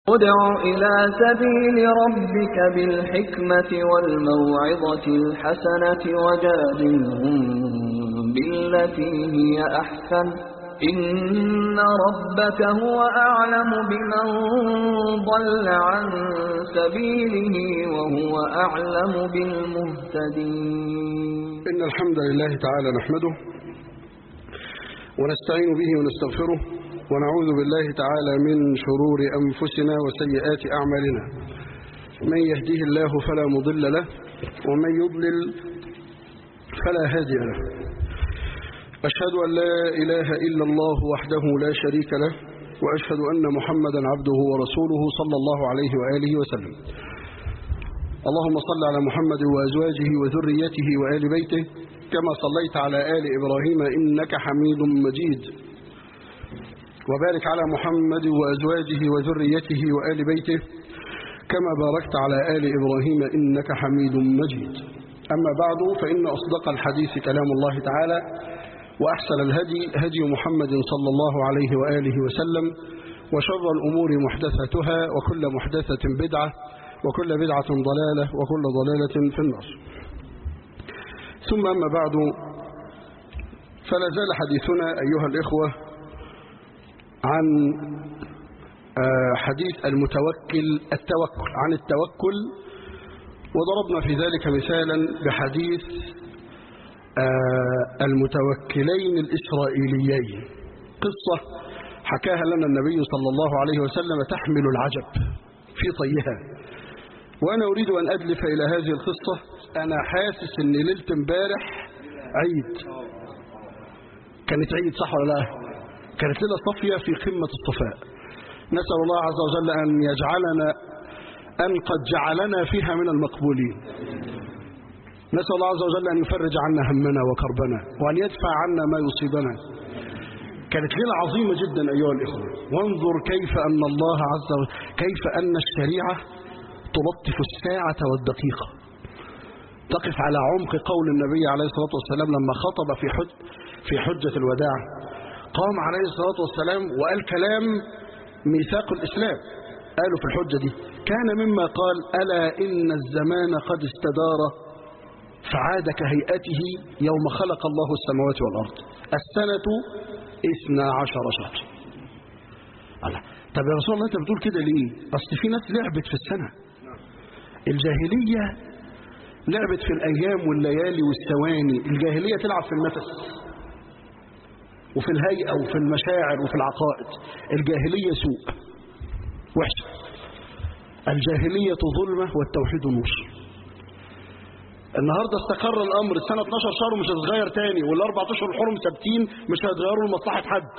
ادع إلى سبيل ربك بالحكمة والموعظة الحسنة وجادلهم بالتي هي أحسن إن ربك هو أعلم بمن ضل عن سبيله وهو أعلم بالمهتدين إن الحمد لله تعالى نحمده ونستعين به ونستغفره ونعوذ بالله تعالى من شرور أنفسنا وسيئات أعمالنا من يهديه الله فلا مضل له ومن يضلل فلا هادي له أشهد أن لا إله إلا الله وحده لا شريك له وأشهد أن محمدا عبده ورسوله صلى الله عليه وآله وسلم اللهم صل على محمد وأزواجه وذريته وآل بيته كما صليت على آل إبراهيم إنك حميد مجيد وبارك على محمد وأزواجه وذريته وآل بيته كما باركت على آل إبراهيم إنك حميد مجيد أما بعد فإن أصدق الحديث كلام الله تعالى وأحسن الهدي هدي محمد صلى الله عليه وآله وسلم وشر الأمور محدثتها وكل محدثة بدعة وكل بدعة ضلالة وكل ضلالة في النار ثم أما بعد فلا زال حديثنا أيها الإخوة عن حديث المتوكل التوكل عن التوكل وضربنا في ذلك مثالا بحديث المتوكلين الإسرائيليين قصة حكاها لنا النبي صلى الله عليه وسلم تحمل العجب في طيها وأنا أريد أن أدلف إلى هذه القصة أنا حاسس أن ليلة امبارح عيد كانت عيد صح ولا لا كانت ليلة صفية في قمة الصفاء نسأل الله عز وجل أن يجعلنا أن قد جعلنا فيها من المقبولين نسأل الله عز وجل أن يفرج عنا همنا وكربنا وأن يدفع عنا ما يصيبنا كانت ليلة عظيمة جدا أيها الإخوة وانظر كيف أن الله عز وجل كيف أن الشريعة تلطف الساعة والدقيقة تقف على عمق قول النبي عليه الصلاة والسلام لما خطب في حج في حجة الوداع قام عليه الصلاة والسلام وقال كلام ميثاق الإسلام قالوا في الحجة دي كان مما قال ألا إن الزمان قد استدار فعاد كهيئته يوم خلق الله السماوات والأرض السنة اثنا عشر شهر الله طب يا رسول الله انت بتقول كده ليه اصل في ناس لعبت في السنة الجاهلية لعبت في الأيام والليالي والثواني الجاهلية تلعب في النفس وفي الهيئة وفي المشاعر وفي العقائد الجاهلية سوء وحشة الجاهلية ظلمة والتوحيد نور النهاردة استقر الأمر السنة 12 شهر ومش هتتغير تاني والأربع أشهر الحرم ثابتين مش هيتغيروا لمصلحة حد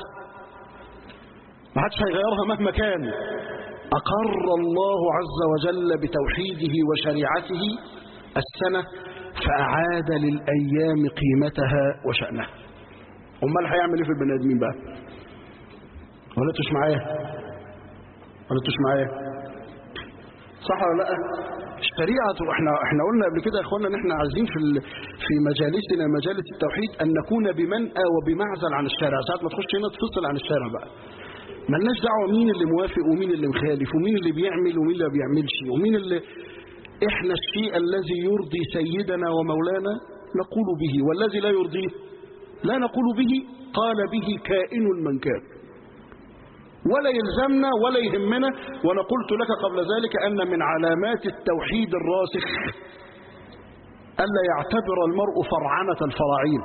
ما حدش هيغيرها مهما كان أقر الله عز وجل بتوحيده وشريعته السنة فأعاد للأيام قيمتها وشأنها أمال هيعمل إيه في البني آدمين بقى ولا انتوش معايا ولا انتوش معايا صح ولا لا الشريعة احنا احنا قلنا قبل كده يا اخوانا ان احنا عايزين في في مجالسنا مجالس التوحيد ان نكون بمنأى وبمعزل عن الشارع ساعة ما تخش هنا تفصل عن الشارع بقى ملناش دعوة مين اللي موافق ومين اللي مخالف ومين اللي بيعمل ومين اللي ما بيعملش ومين اللي احنا الشيء الذي يرضي سيدنا ومولانا نقول به والذي لا يرضيه لا نقول به قال به كائن من كان ولا يلزمنا ولا يهمنا وانا قلت لك قبل ذلك ان من علامات التوحيد الراسخ الا يعتبر المرء فرعنة الفراعين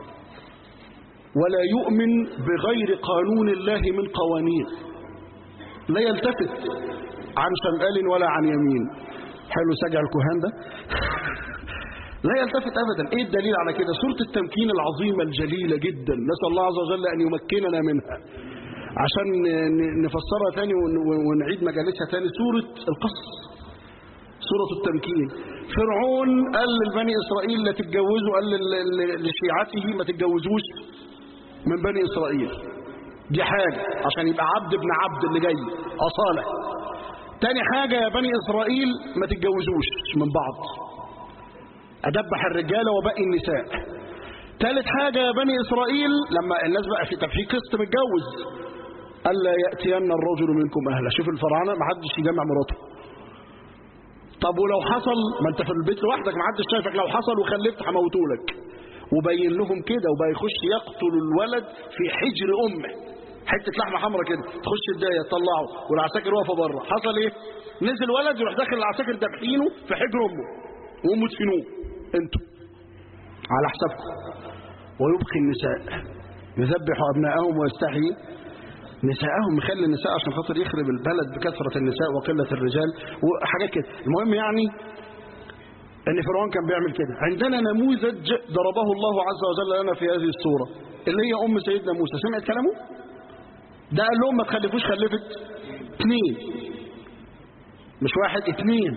ولا يؤمن بغير قانون الله من قوانين لا يلتفت عن شمال ولا عن يمين حلو سجع الكهان ده لا يلتفت أبدا إيه الدليل على كده سورة التمكين العظيمة الجليلة جدا نسأل الله عز وجل أن يمكننا منها عشان نفسرها تاني ونعيد مجالسها تاني سورة القصص سورة التمكين فرعون قال لبني إسرائيل لا تتجوزوا قال لشيعته ما تتجوزوش من بني إسرائيل دي حاجة عشان يبقى عبد ابن عبد اللي جاي أصالة تاني حاجة يا بني إسرائيل ما تتجوزوش من بعض أدبح الرجالة وباقي النساء ثالث حاجة يا بني إسرائيل لما الناس بقى في طب في قسط متجوز ألا يأتين الرجل منكم أهلا شوف الفراعنة ما حدش يجمع مراته طب ولو حصل ما انت في البيت لوحدك ما حدش شايفك لو حصل وخلفت هموتولك وبين لهم كده وبقى يخش يقتل الولد في حجر امه حته لحمه حمراء كده تخش الدايه تطلعه والعساكر واقفه بره حصل ايه نزل ولد يروح داخل العساكر دابحينه في حجر امه وامه تفنوه انتوا على حسابكم ويبقي النساء يذبح ابناءهم ويستحيي نساءهم مخلي النساء عشان خاطر يخرب البلد بكثرة النساء وقلة الرجال وحاجات كده المهم يعني ان فرعون كان بيعمل كده عندنا نموذج ضربه الله عز وجل لنا في هذه الصورة اللي هي ام سيدنا موسى سمعت كلامه ده قال لهم ما تخلفوش خلفت اثنين مش واحد اثنين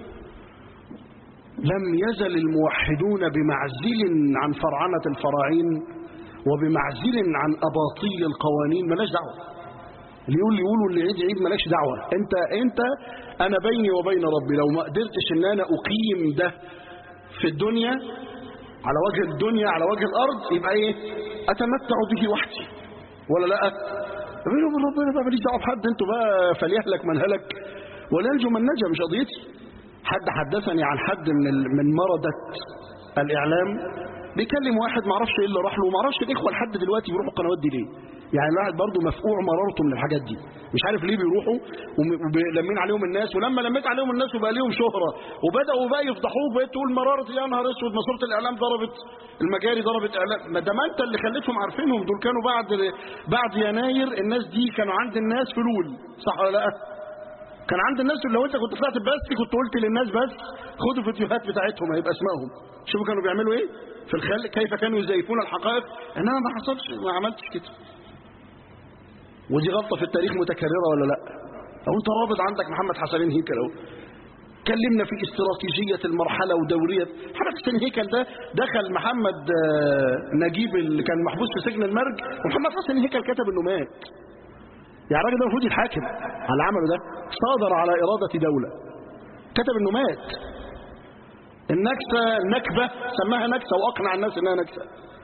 لم يزل الموحدون بمعزل عن فرعنة الفراعين وبمعزل عن أباطيل القوانين ملاش دعوة اللي يقول لي يقولوا اللي عيد عيد ملاش دعوة انت انت انا بيني وبين ربي لو ما قدرتش ان انا اقيم ده في الدنيا على وجه الدنيا على وجه الارض يبقى ايه اتمتع به وحدي ولا لا بيني وبين ربنا بقى ماليش دعوه بحد انتوا بقى فليهلك من هلك ولينجو من نجا مش قضيتي حد حدثني عن حد من ال... من مرضة الاعلام بيكلم واحد ما اعرفش ايه اللي راح له وما اعرفش الاخوه لحد دلوقتي بيروحوا القنوات دي ليه يعني الواحد برضه مفقوع مرارته من الحاجات دي مش عارف ليه بيروحوا ولمين عليهم الناس ولما لميت عليهم الناس وبقى ليهم شهره وبداوا بقى يفضحوه بقيت تقول مراره يا نهار اسود ماسوره الاعلام ضربت المجاري ضربت اعلام ما دام انت اللي خليتهم عارفينهم دول كانوا بعد بعد يناير الناس دي كانوا عند الناس فلول صح ولا لا كان عند الناس لو انت كنت طلعت بس كنت قلت للناس بس خدوا فيديوهات بتاعتهم هيبقى اسمائهم شوفوا كانوا بيعملوا ايه في الخلق كيف كانوا يزيفون الحقائق انما ما حصلش ما عملتش كده ودي غلطه في التاريخ متكرره ولا لا او انت رابط عندك محمد حسنين هيكل اهو كلمنا في استراتيجيه المرحله ودوريه محمد حسين هيكل ده دخل محمد نجيب اللي كان محبوس في سجن المرج ومحمد حسين هيكل كتب انه مات يعني الراجل ده المفروض يتحاكم على عمله ده صادر على اراده دوله كتب انه مات النكسه نكبه سماها نكسه واقنع الناس انها نكسه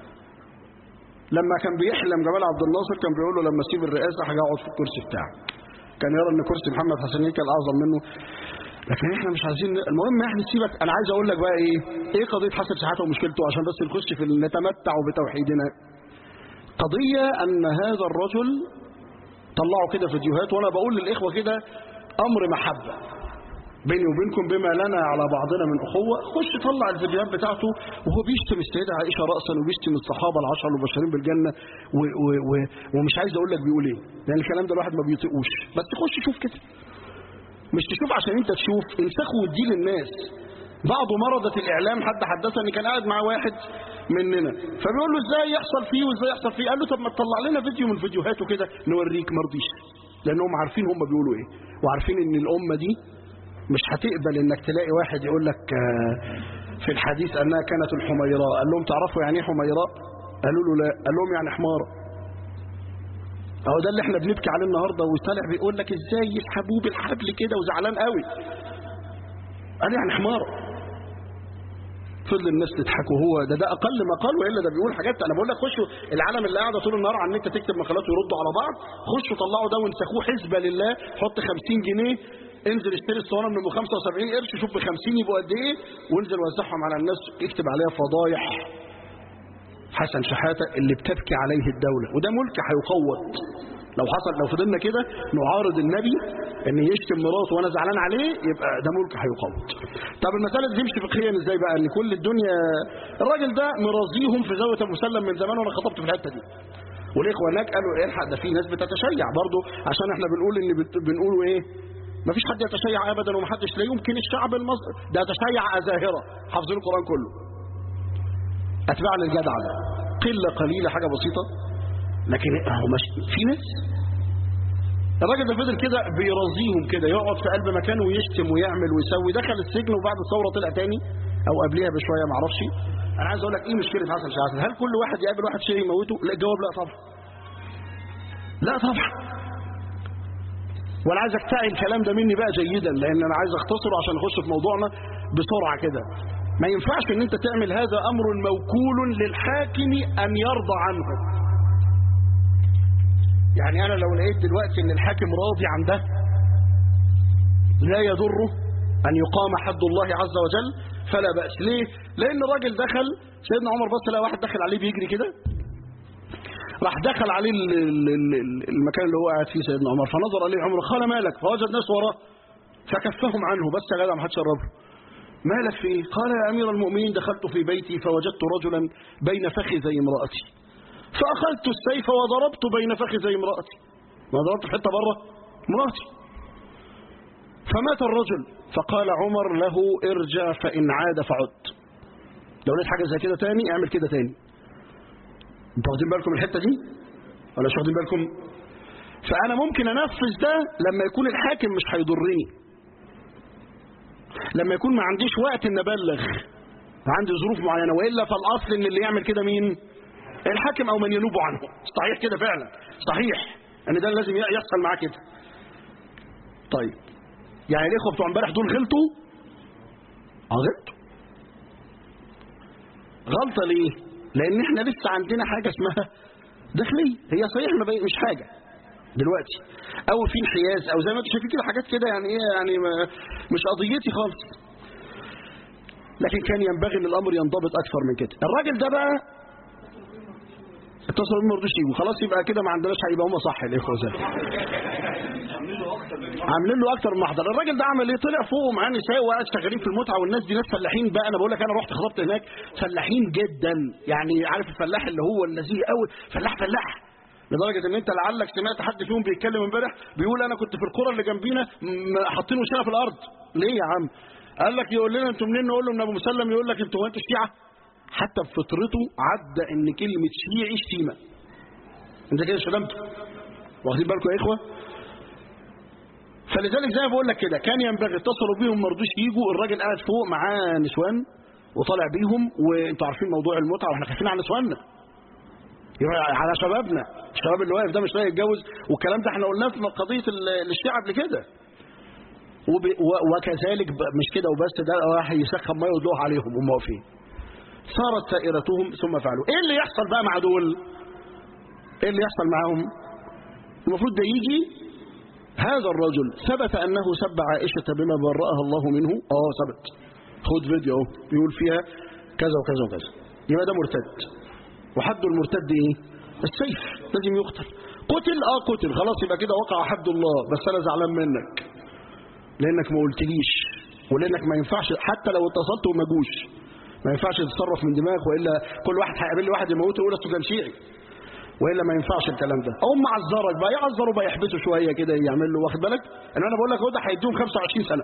لما كان بيحلم جمال عبد الناصر كان بيقول له لما اسيب الرئاسه هاجي اقعد في الكرسي بتاعك كان يرى ان كرسي محمد حسن هيكل اعظم منه لكن احنا مش عايزين المهم احنا سيبك انا عايز اقول لك بقى ايه ايه قضيه حسن شحاته ومشكلته عشان بس نخش في نتمتع بتوحيدنا قضيه ان هذا الرجل طلعوا كده فيديوهات وانا بقول للاخوه كده امر محبه بيني وبينكم بما لنا على بعضنا من أخوة خش طلع الفيديوهات بتاعته وهو بيشتم السيدة عائشة رأسا وبيشتم الصحابة العشر المبشرين بالجنة و و و ومش عايز أقول لك بيقول إيه لأن الكلام ده الواحد ما بيطيقوش بس خش شوف كده مش تشوف عشان أنت تشوف انسخه ودي للناس بعض مرضة الإعلام حد حدثني كان قاعد مع واحد مننا فبيقول له ازاي يحصل فيه وازاي يحصل فيه قال له طب ما تطلع لنا فيديو من فيديوهاته كده نوريك مرضيش لأنهم عارفين هم بيقولوا ايه وعارفين ان الأمة دي مش هتقبل انك تلاقي واحد يقول لك في الحديث انها كانت الحميراء قال لهم تعرفوا يعني ايه حميراء قالوا له لا قال لهم يعني حمارة اهو ده اللي احنا بنبكي عليه النهارده وطالع بيقول لك ازاي يسحبوه بالحبل كده وزعلان قوي قال يعني حمارة فضل الناس تضحك وهو ده ده اقل ما قال والا ده بيقول حاجات انا بقول لك خشوا العالم اللي قاعده طول النهار على النت تكتب مقالات ويردوا على بعض خشوا طلعوا ده وانسخوه حسبه لله حط 50 جنيه انزل اشتري الصوانه من ابو 75 قرش شوف ب 50 يبقوا قد ايه وانزل وزعهم على الناس اكتب عليها فضايح حسن شحاته اللي بتبكي عليه الدوله وده ملك هيقوض لو حصل لو فضلنا كده نعارض النبي ان يشتم مراته وانا زعلان عليه يبقى ده ملك هيقوض طب المساله دي تمشي فقهيا ازاي بقى ان كل الدنيا الراجل ده مرازيهم في زاويه ابو مسلم من زمان وانا خطبت في الحته دي والاخوه هناك قالوا الحق ده في ناس بتتشيع برضه عشان احنا بنقول ان بت... بنقولوا ايه ما فيش حد يتشيع ابدا ومحدش لا يمكن الشعب المصري ده يتشيع ازاهره حافظين القران كله اتباع للجدع ده قله قليله حاجه بسيطه لكن هو مش في ناس الراجل ده فضل كده بيرازيهم كده يقعد في قلب مكانه ويشتم ويعمل ويسوي دخل السجن وبعد الثوره طلع تاني او قبلها بشويه ما اعرفش انا عايز اقول لك ايه مشكله حسن شحاته هل كل واحد يقابل واحد شيء يموته لا الجواب لا طبعا لا طبعا وانا عايز اكتعي الكلام ده مني بقى جيدا لان انا عايز اختصره عشان نخش في موضوعنا بسرعه كده ما ينفعش ان انت تعمل هذا امر موكول للحاكم ان يرضى عنه يعني أنا لو لقيت دلوقتي إن الحاكم راضي عن ده لا يضره أن يقام حد الله عز وجل فلا بأس ليه؟ لأن الراجل دخل سيدنا عمر بص لقى واحد دخل عليه بيجري كده راح دخل عليه ال- ال- ال- المكان اللي هو قاعد فيه سيدنا عمر فنظر عليه عمر قال مالك فوجد ناس وراه فكفهم عنه بس يا جدع ما حدش قربه مالك في ايه؟ قال يا امير المؤمنين دخلت في بيتي فوجدت رجلا بين فخذي امرأتي فأخذت السيف وضربت بين فخذي امرأتي ما ضربت في حته بره امرأتي فمات الرجل فقال عمر له ارجع فإن عاد فعد لو لقيت حاجة زي كده تاني اعمل كده تاني انتوا واخدين بالكم من الحتة دي ولا مش واخدين بالكم فأنا ممكن أنفذ ده لما يكون الحاكم مش هيضرني لما يكون ما عنديش وقت ان ابلغ عندي ظروف معينة وإلا فالأصل ان اللي يعمل كده مين الحاكم أو من ينوب عنه صحيح كده فعلا صحيح ان ده لازم يحصل معاه كده طيب يعني الاخوه بتوع امبارح دول غلطوا اه غلطوا غلطه ليه لان احنا لسه عندنا حاجه اسمها داخليه هي صحيح ما بي- مش حاجه دلوقتي او في انحياز او زي ما انتم شايفين كده حاجات كده يعني ايه يعني ما مش قضيتي خالص لكن كان ينبغي ان الامر ينضبط اكثر من كده الراجل ده بقى اتصلوا بيه ما رضوش يجوا خلاص يبقى كده ما عندناش هيبقى هم صح الاخوه زي عاملين له اكتر من محضر الراجل ده عمل ايه طلع فوق معاه نساء وقاعد شغالين في المتعه والناس دي ناس فلاحين بقى انا بقول لك انا رحت خطبت هناك فلاحين جدا يعني عارف الفلاح اللي هو النزيه قوي فلاح فلاح لدرجه ان انت لعلك سمعت حد فيهم بيتكلم امبارح بيقول انا كنت في القرى اللي جنبينا م- حاطين وشنا في الارض ليه يا عم قال لك يقول لنا انتوا منين نقول له من ابو مسلم يقول لك انتوا هو انتوا شيعه حتى بفطرته عدى ان كلمه شيعي شتيمه انت كده شتمته واخدين بالكم يا اخوه فلذلك زي ما بقول لك كده كان ينبغي اتصلوا بيهم ما رضوش يجوا الراجل قاعد فوق معاه نسوان وطالع بيهم وانتوا عارفين موضوع المتعه واحنا خايفين على نسواننا يبقى على شبابنا الشباب اللي واقف ده مش لاقي يتجوز والكلام ده احنا قلناه في قضيه ال- الشيعه قبل كده وب- و- وكذلك ب- مش كده وبس ده راح يسخن ميه ويدلوه عليهم هم واقفين صارت سائرتهم ثم فعلوا ايه اللي يحصل بقى مع دول ايه اللي يحصل معاهم المفروض ده يجي هذا الرجل ثبت أنه سب عائشة بما برأها الله منه آه ثبت خد فيديو اهو بيقول فيها كذا وكذا وكذا يبقى ده مرتد وحد المرتد ايه السيف لازم يقتل قتل اه قتل خلاص يبقى كده وقع حد الله بس انا زعلان منك لانك ما قلتليش ولانك ما ينفعش حتى لو اتصلت وما جوش ما ينفعش تتصرف من دماغك والا كل واحد هيقابل لي واحد يموته يقول اصله كان شيعي والا ما ينفعش الكلام ده او معذرك بقى يعذروا بقى يحبسوا شويه كده يعمل له واخد بالك ان انا بقول لك هو ده هيديهم 25 سنه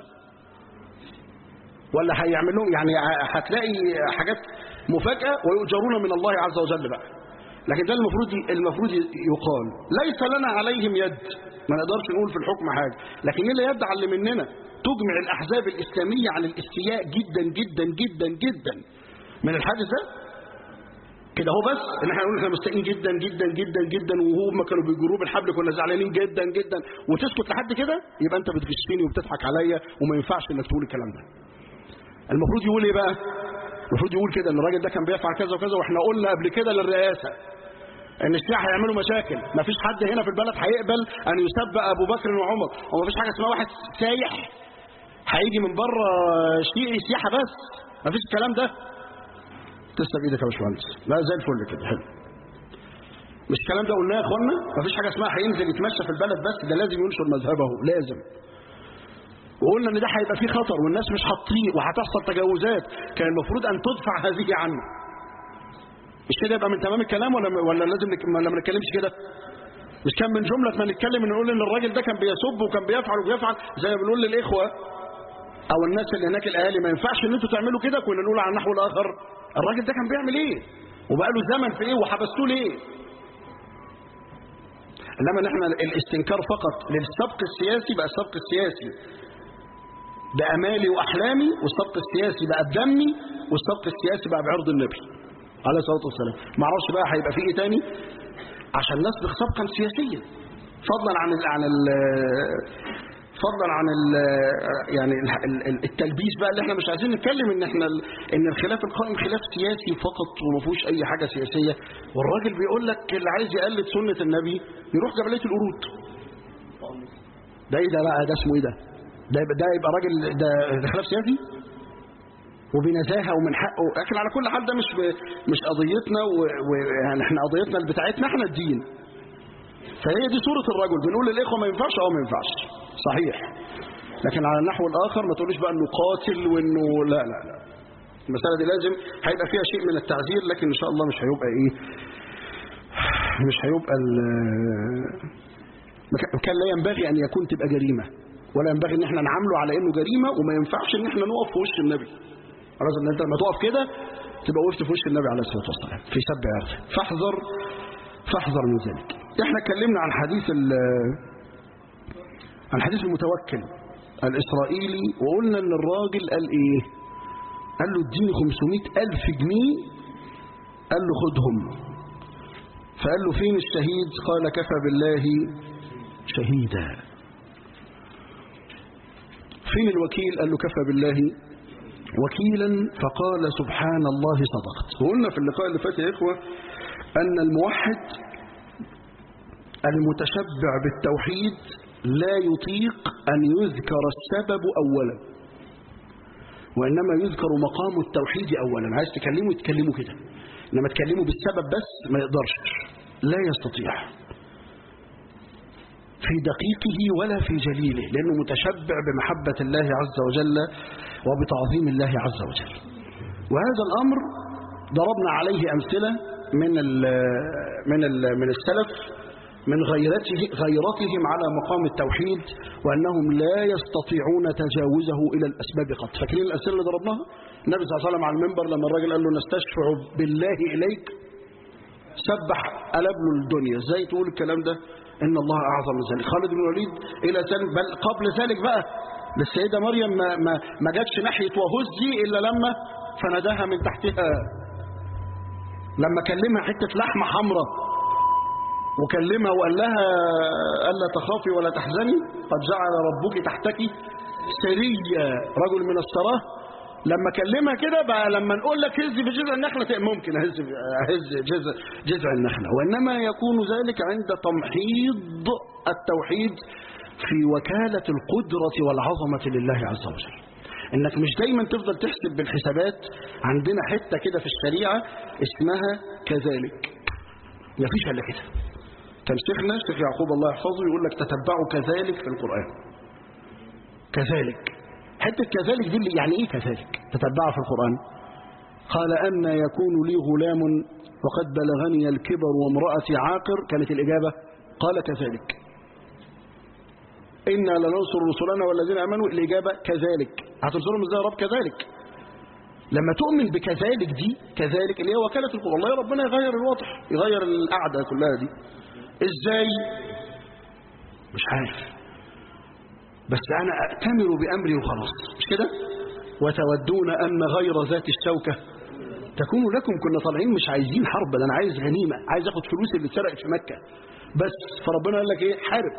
ولا هيعمل لهم يعني هتلاقي حاجات مفاجاه ويؤجرون من الله عز وجل بقى لكن ده المفروض المفروض يقال ليس لنا عليهم يد ما نقدرش نقول في الحكم حاجه لكن اللي يد على اللي مننا تجمع الاحزاب الاسلاميه على الاستياء جدا جدا جدا جدا من الحادث ده كده هو بس ان احنا نقول احنا مستائين جدا جدا جدا جدا وهم كانوا بيجروه بالحبل كنا زعلانين جدا جدا وتسكت لحد كده يبقى انت بتغشني وبتضحك عليا وما ينفعش انك تقول الكلام ده المفروض يقول ايه بقى المفروض يقول كده ان الراجل ده كان بيفعل كذا وكذا واحنا قلنا قبل كده للرئاسه ان الشيعة هيعملوا مشاكل ما فيش حد هنا في البلد هيقبل ان يسب ابو بكر وعمر وما فيش حاجه اسمها واحد سايح هيجي من بره شيعي سياحه بس ما فيش الكلام ده تسلم ايدك يا باشمهندس لا زي الفل كده حلو مش الكلام ده قلناه يا اخوانا مفيش حاجه اسمها هينزل يتمشى في البلد بس ده لازم ينشر مذهبه لازم وقلنا ان ده هيبقى فيه خطر والناس مش هتطيق وهتحصل تجاوزات كان المفروض ان تدفع هذه عنه مش كده يبقى من تمام الكلام ولا ولا لازم نك... ولا ما نتكلمش كده مش كان من جمله ما نتكلم نقول ان الراجل ده كان بيسب وكان بيفعل وبيفعل زي ما بنقول للاخوه او الناس اللي هناك الاهالي ما ينفعش ان انتوا تعملوا كده كنا نقول على النحو الاخر الراجل ده كان بيعمل ايه وبقى له زمن في ايه وحبستوه ليه انما نحن الاستنكار فقط للسبق السياسي بقى السبق السياسي بامالي واحلامي والسبق السياسي بقى بدمي والسبق السياسي بقى بعرض النبي عليه الصلاه والسلام ما اعرفش بقى هيبقى فيه ايه تاني عشان نسبق سبقا سياسيا فضلا عن ال عن ال فضلا عن ال يعني ال- ال- التلبيس بقى اللي احنا مش عايزين نتكلم ان احنا ال- ان الخلاف القائم خلاف سياسي فقط وما فيهوش اي حاجه سياسيه والراجل بيقول لك اللي عايز يقلد سنه النبي يروح جبليه القرود ده ايه ده بقى ده اسمه ايه ده ده يبقى, ده يبقى راجل ده, ده خلاف سياسي وبنزاهه ومن حقه لكن على كل حال ده مش ب- مش قضيتنا ويعني احنا قضيتنا اللي بتاعتنا احنا الدين فهي دي صورة الرجل بنقول للإخوة ما ينفعش أو ما ينفعش صحيح لكن على النحو الآخر ما تقوليش بقى أنه قاتل وأنه لا لا لا المسألة دي لازم هيبقى فيها شيء من التعزير لكن إن شاء الله مش هيبقى إيه مش هيبقى ال- ما كان- كان لا ينبغي أن يكون تبقى جريمة ولا ينبغي أن احنا نعامله على أنه جريمة وما ينفعش أن احنا نقف في وش النبي خلاص ان انت لما تقف كده تبقى وقفت في وش النبي عليه الصلاه والسلام في سب عرضه فاحذر فاحذر من ذلك احنا اتكلمنا عن حديث ال- عن حديث المتوكل الاسرائيلي وقلنا ان الراجل قال ايه قال له اديني 500 الف جنيه قال له خدهم فقال له فين الشهيد قال كفى بالله شهيدا فين الوكيل قال له كفى بالله وكيلا فقال سبحان الله صدقت وقلنا في اللقاء اللي فات يا إخوة أن الموحد المتشبع بالتوحيد لا يطيق أن يذكر السبب أولا وإنما يذكر مقام التوحيد أولا عايز تكلمه تكلمه كده إنما تكلمه بالسبب بس ما يقدرش لا يستطيع في دقيقه ولا في جليله لأنه متشبع بمحبة الله عز وجل وبتعظيم الله عز وجل وهذا الأمر ضربنا عليه أمثلة من ال من ال من السلف من غيرته غيرتهم على مقام التوحيد وأنهم لا يستطيعون تجاوزه إلى الأسباب قط فاكرين الأسئلة اللي ضربناها النبي صلى الله عليه وسلم على المنبر لما الراجل قال له نستشفع بالله إليك سبح قلب له الدنيا ازاي تقول الكلام ده ان الله اعظم من ذلك خالد بن الوليد الى ذلك بل قبل ذلك بقى للسيده مريم ما ما ما جاتش ناحيه وهزي الا لما فنداها من تحتها لما كلمها حته لحمه حمراء وكلمها وقال لها الا تخافي ولا تحزني قد جعل ربك تحتك سريا رجل من السراه لما اكلمها كده بقى لما نقول لك هز في جذع النخله تق- ممكن اهز اهز جذع جذع النخله وانما يكون ذلك عند تمحيض التوحيد في وكاله القدره والعظمه لله عز وجل انك مش دايما تفضل تحسب بالحسابات عندنا حته كده في الشريعه اسمها كذلك مفيش الا كده كان شيخنا الشيخ يعقوب الله يحفظه يقول لك تتبعوا كذلك في القران كذلك حتة كذلك دي اللي يعني ايه كذلك تتبعها في القرآن قال أن يكون لي غلام وقد بلغني الكبر وامرأتي عاقر كانت الإجابة قال كذلك إنا لننصر رسلنا والذين آمنوا الإجابة كذلك هتنصرهم ازاي يا رب كذلك لما تؤمن بكذلك دي كذلك اللي هي وكالة القرآن والله ربنا يغير الوضع يغير القعدة كلها دي ازاي مش عارف بس أنا أأتمر بأمري وخلاص مش كده وتودون أن غير ذات الشوكة تكون لكم كنا طالعين مش عايزين حرب ده أنا عايز غنيمة عايز أخد فلوس اللي اتسرقت في مكة بس فربنا قال لك إيه حارب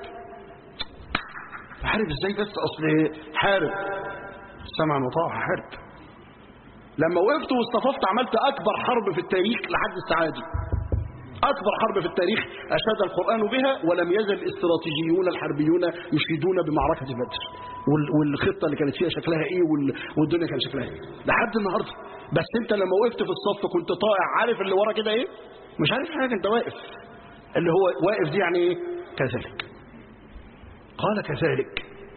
حارب إزاي بس أصل حارب سمعا وطاعة حارب لما وقفت واصطففت عملت أكبر حرب في التاريخ لحد الساعة دي أكبر حرب في التاريخ أشاد القرآن بها ولم يزل الاستراتيجيون الحربيون يشيدون بمعركة بدر وال- والخطة اللي كانت فيها شكلها إيه وال- والدنيا كان شكلها إيه لحد النهاردة بس أنت لما وقفت في الصف كنت طائع عارف اللي ورا كده إيه مش عارف حاجة أنت واقف اللي هو واقف دي يعني إيه كذلك قال كذلك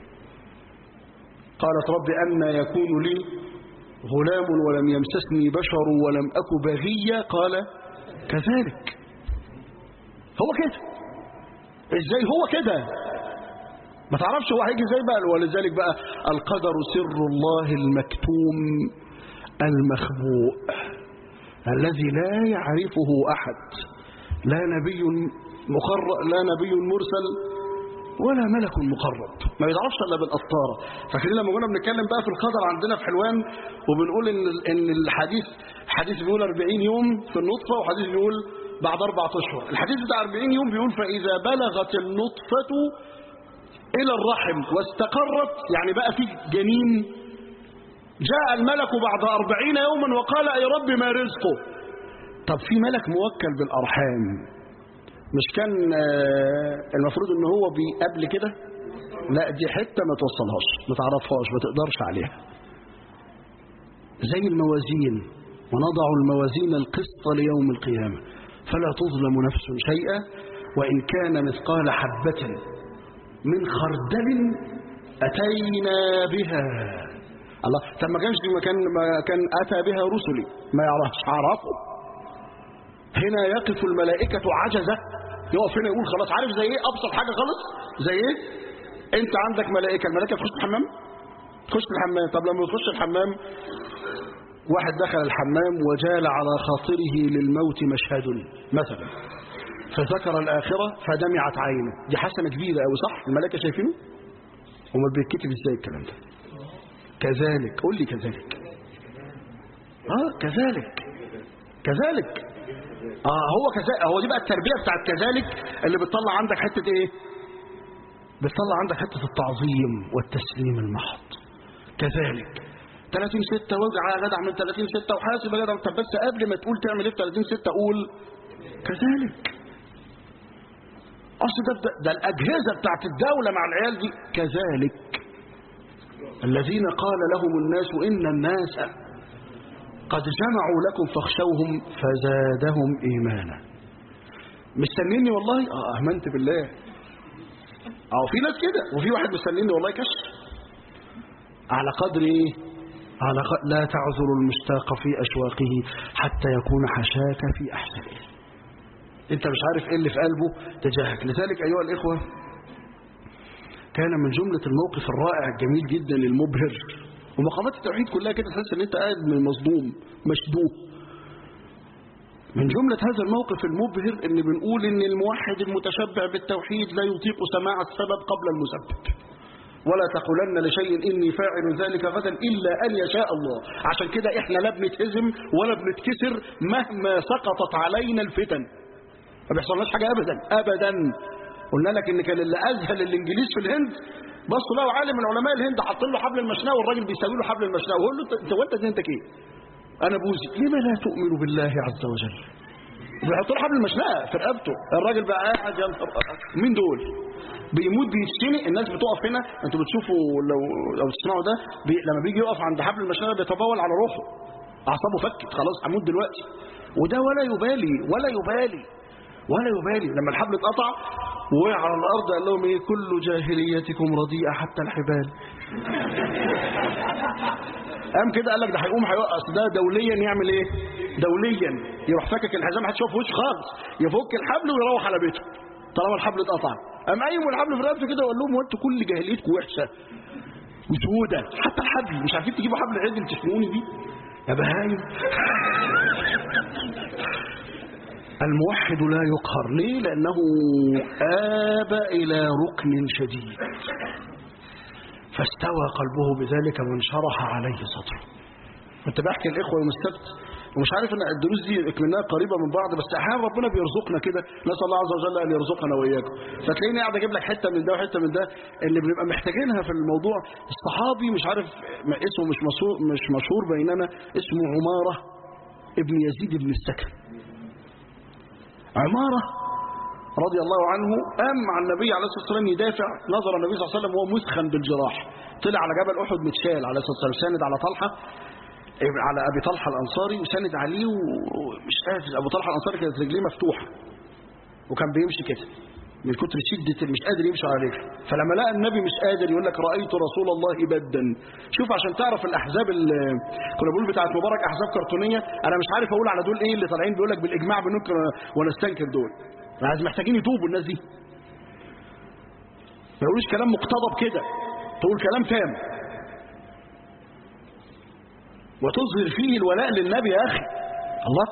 قالت رب أن يكون لي غلام ولم يمسسني بشر ولم أك بغيا قال كذلك هو كده ازاي هو كده ما تعرفش هو هيجي ازاي بقى ولذلك بقى القدر سر الله المكتوم المخبوء الذي لا يعرفه احد لا نبي مقرب لا نبي مرسل ولا ملك مقرب ما يضعفش الا بالقطاره فاكرين لما كنا بنتكلم بقى في القدر عندنا في حلوان وبنقول ان ان الحديث حديث بيقول 40 يوم في النطفه وحديث بيقول بعد اربع اشهر الحديث بتاع 40 يوم بيقول فاذا بلغت النطفه إلى الرحم واستقرت يعني بقى في جنين جاء الملك بعد أربعين يوما وقال أي رب ما رزقه طب في ملك موكل بالأرحام مش كان المفروض ان هو قبل كده لا دي حتة ما توصلهاش ما تعرفهاش ما تقدرش عليها زي الموازين ونضع الموازين القسط ليوم القيامة فلا تظلم نفس شيئا وإن كان مثقال حبة من خردل أتينا بها الله طب ما كانش ما كان ما كان أتى بها رسلي ما يعرفش عرفه هنا يقف الملائكة عجزة يقف هنا يقول خلاص عارف زي ايه ابسط حاجة خالص زي ايه انت عندك ملائكة الملائكة تخش الحمام تخش الحمام طب لما تخش الحمام واحد دخل الحمام وجال على خاطره للموت مشهد مثلا فذكر الآخرة فدمعت عينه دي حسنة كبيرة أو صح الملائكة شايفينه وما بيتكتب ازاي الكلام ده كذلك قول لي كذلك اه كذلك كذلك اه هو كذلك هو دي بقى التربية بتاعت كذلك اللي بتطلع عندك حتة ايه بتطلع عندك حتة التعظيم والتسليم المحض كذلك 30 6 وجع يا جدع من 30 6 وحاسب يا جدع طب بس قبل ما تقول تعمل ايه في 30 6 قول كذلك اصل ده, ده, ده الاجهزه بتاعت الدوله مع العيال دي كذلك الذين قال لهم الناس ان الناس قد جمعوا لكم فاخشوهم فزادهم ايمانا مستنيني والله اه امنت بالله اه في ناس كده وفي واحد مستنيني والله كشف على قدر ايه على قدر لا تعذر المشتاق في اشواقه حتى يكون حشاك في احسنه انت مش عارف ايه اللي في قلبه تجاهك لذلك ايها الاخوه كان من جمله الموقف الرائع الجميل جدا المبهر ومقامات التوحيد كلها كده تحس ان انت قاعد مصدوم مشدوه من جملة هذا الموقف المبهر ان بنقول ان الموحد المتشبع بالتوحيد لا يطيق سماع السبب قبل المسبب ولا تقولن لشيء إني فاعل ذلك غدا إلا أن يشاء الله عشان كده إحنا لا بنتهزم ولا بنتكسر مهما سقطت علينا الفتن ما بيحصلناش حاجة أبدا أبدا قلنا لك إن كان اللي أذهل الإنجليز في الهند بصوا لقوا عالم من علماء الهند حاطين له حبل المشناه والراجل بيساوي له حبل المشناه ويقول له انت وانت دينتك ايه؟ انا بوزي لما لا تؤمن بالله عز وجل؟ بيحط له حبل المشناه في رقبته الراجل بقى قاعد يا نهار مين دول؟ بيموت بيتشنق الناس بتقف هنا انتوا بتشوفوا لو لو تسمعوا ده بي لما بيجي يقف عند حبل المشنقه بيتبول على روحه اعصابه فكت خلاص هموت دلوقتي وده ولا يبالي ولا يبالي ولا يبالي لما الحبل اتقطع وقع على الارض قال لهم ايه كل جاهليتكم رديئه حتى الحبال قام كده قال لك ده هيقوم هيوقف ده دوليا يعمل ايه دوليا يروح فكك الحزام محدش يشوف وشه خالص يفك الحبل ويروح على بيته طالما الحبل اتقطع قام قايم والحبل في رقبته كده وقال لهم هو انتوا كل جاهليتكم وحشه وسودة حتى الحبل مش عارفين تجيبوا حبل عدل تشنقوني بيه يا بهايم الموحد لا يقهر ليه لأنه آب إلى ركن شديد فاستوى قلبه بذلك وانشرح عليه صدره كنت بحكي الإخوة يوم السبت ومش عارف ان الدروس دي اكملناها قريبه من بعض بس احيانا ربنا بيرزقنا كده نسال الله عز وجل ان يرزقنا واياكم فتلاقيني قاعد اجيب لك حته من ده وحته من ده اللي بنبقى محتاجينها في الموضوع الصحابي مش عارف اسمه مش مشهور مش مشهور بيننا اسمه عماره ابن يزيد بن السكن عماره رضي الله عنه قام مع النبي عليه الصلاه والسلام يدافع نظر النبي صلى الله عليه وسلم وهو مسخن بالجراح طلع على جبل احد متشال عليه الصلاه والسلام ساند على طلحه على ابي طلحه الانصاري وساند عليه ومش قادر ابو طلحه الانصاري كانت رجليه مفتوحه وكان بيمشي كده من كتر شده مش قادر يمشي على رجله فلما لقى النبي مش قادر يقول لك رايت رسول الله بدا شوف عشان تعرف الاحزاب اللي كنا بنقول بتاعت مبارك احزاب كرتونيه انا مش عارف اقول على دول ايه اللي طالعين بيقول لك بالاجماع بننكر ونستنكر دول عايز محتاجين يتوبوا الناس دي ما يقولوش كلام مقتضب كده تقول كلام تام وتظهر فيه الولاء للنبي يا أخي الله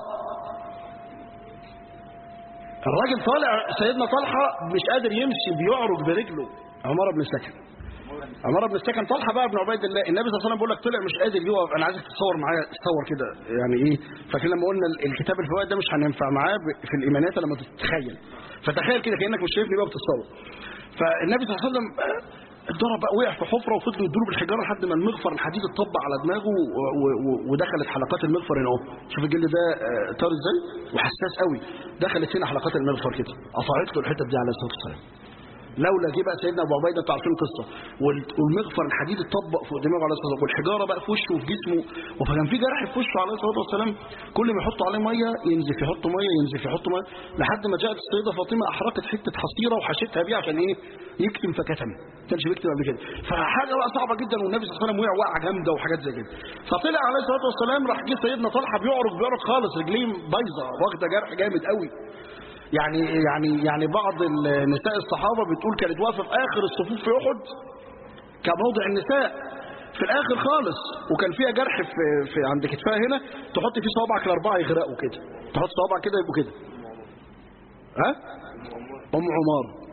الراجل طالع سيدنا طلحة مش قادر يمشي بيعرج برجله عمر بن السكن عمر بن السكن طلحة بقى بن عبيد الله النبي صلى الله عليه وسلم بيقول لك طلع مش قادر يقف انا عايزك تتصور معايا تصور كده يعني ايه فاكر لما قلنا الكتاب الفوائد ده مش هننفع معاه في الايمانيات لما تتخيل فتخيل كده كانك مش شايفني بقى بتتصور فالنبي صلى الله عليه وسلم آه، اتضرب بقى وقع في حفره وفضلوا يدوا بالحجاره لحد ما المغفر الحديد اتطبق على دماغه و- و- و- ودخلت حلقات المغفر هنا اهو شوف الجلد ده آه، طار ازاي وحساس قوي دخلت هنا حلقات المغفر كده قطعت له الحته دي عليه الصلاه والسلام لولا جه بقى سيدنا ابو عبيده انتوا عارفين القصه وال- والمغفر الحديد اتطبق فوق دماغه عليه الصلاه والسلام والحجاره بقى في وشه وفي جسمه وكان في جرح في وشه عليه الصلاه والسلام كل ما يحطوا عليه ميه ينزف يحطوا ميه ينزف يحطوا ميه لحد ما جاءت السيده فاطمه احرقت حته حصيره وحشتها بيه عشان ايه يكتم فكتم ما كانش بيكتم قبل كده فحاجه بقى صعبه جدا والنبي صلى الله عليه وسلم وقع وقعه جامده وحاجات زي كده فطلع عليه الصلاه والسلام راح جه سيدنا طلحه بيعرج بيعرج خالص رجليه بايظه واخده جرح جامد قوي يعني يعني يعني بعض النساء الصحابه بتقول كانت واقفه في اخر الصفوف في احد كموضع النساء في الاخر خالص وكان فيها جرح في, في عند كتفها هنا تحط فيه صوابعك الاربعه يغرقوا كده تحط صوابعك كده يبقوا كده ها ام عمار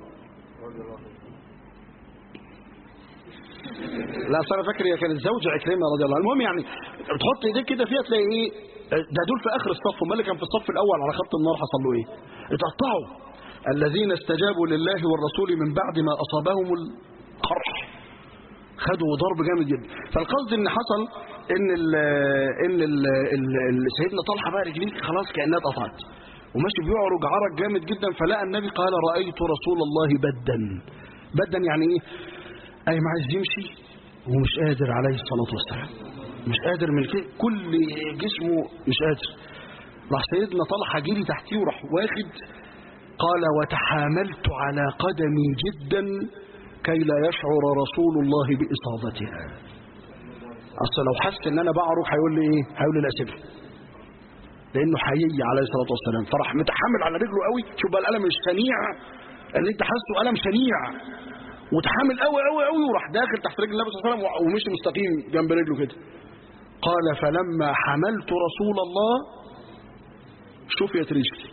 لا اصل انا فاكر هي كانت زوجة عكرمه رضي الله عنها المهم يعني تحط ايديك كده فيها تلاقي ايه ده دول في اخر الصف امال اللي كان في الصف الاول على خط النار حصل له ايه اتقطعوا الذين استجابوا لله والرسول من بعد ما اصابهم القرح خدوا ضرب جامد جدا فالقصد ان حصل ان ال ان ال ال ال سيدنا طلحه بقى رجليه خلاص كانها اتقطعت وماشي بيعرج عرج جامد جدا فلقى النبي قال رايت رسول الله بدا بدا يعني ايه اي ما عايز يمشي ومش قادر عليه الصلاه والسلام مش قادر من كده كل جسمه مش قادر راح سيدنا طلحه جري تحتيه وراح واخد قال وتحاملت على قدمي جدا كي لا يشعر رسول الله بإصابتها أصل لو حس إن أنا بعرج هيقول لي إيه هيقول لي لا سيبها لأنه حيي عليه الصلاة والسلام فراح متحمل على رجله قوي شوف بقى الألم الشنيع اللي أنت حاسه ألم شنيع وتحمل قوي قوي قوي وراح داخل تحت رجل النبي صلى الله عليه وسلم ومشي مستقيم جنب رجله كده قال فلما حملت رسول الله شوف يا تريشتي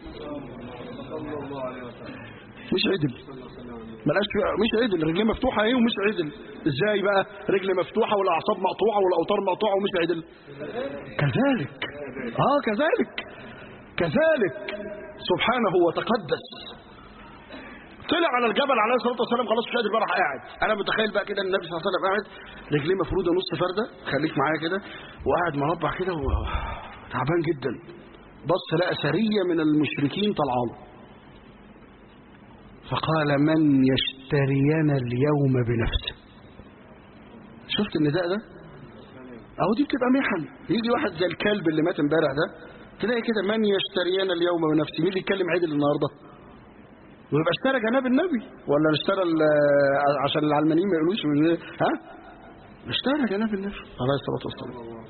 مش عدل ملاش مش عدل رجليه مفتوحه ايه ومش عدل ازاي بقى رجل مفتوحه والاعصاب مقطوعه والاوتار مقطوعه ومش عدل كذلك اه كذلك كذلك سبحانه وتقدس طلع على الجبل عليه الصلاه والسلام خلاص مش قادر بقى راح قاعد انا متخيل بقى كده النبي صلى الله عليه وسلم قاعد رجليه مفروده نص فرده خليك معايا كده وقاعد مربع كده وتعبان جدا بص لقى سريه من المشركين طلعانه فقال من يشترينا اليوم بنفسه شفت النداء ده اهو دي بتبقى محن يجي واحد زي الكلب اللي مات امبارح ده تلاقي كده من يشترينا اليوم بنفسه مين اللي يتكلم عدل النهارده ويبقى اشترى جناب النبي ولا اشترى ال- عشان العلمانيين ما يقولوش من- ها اشترى جناب النبي عليه الصلاه والسلام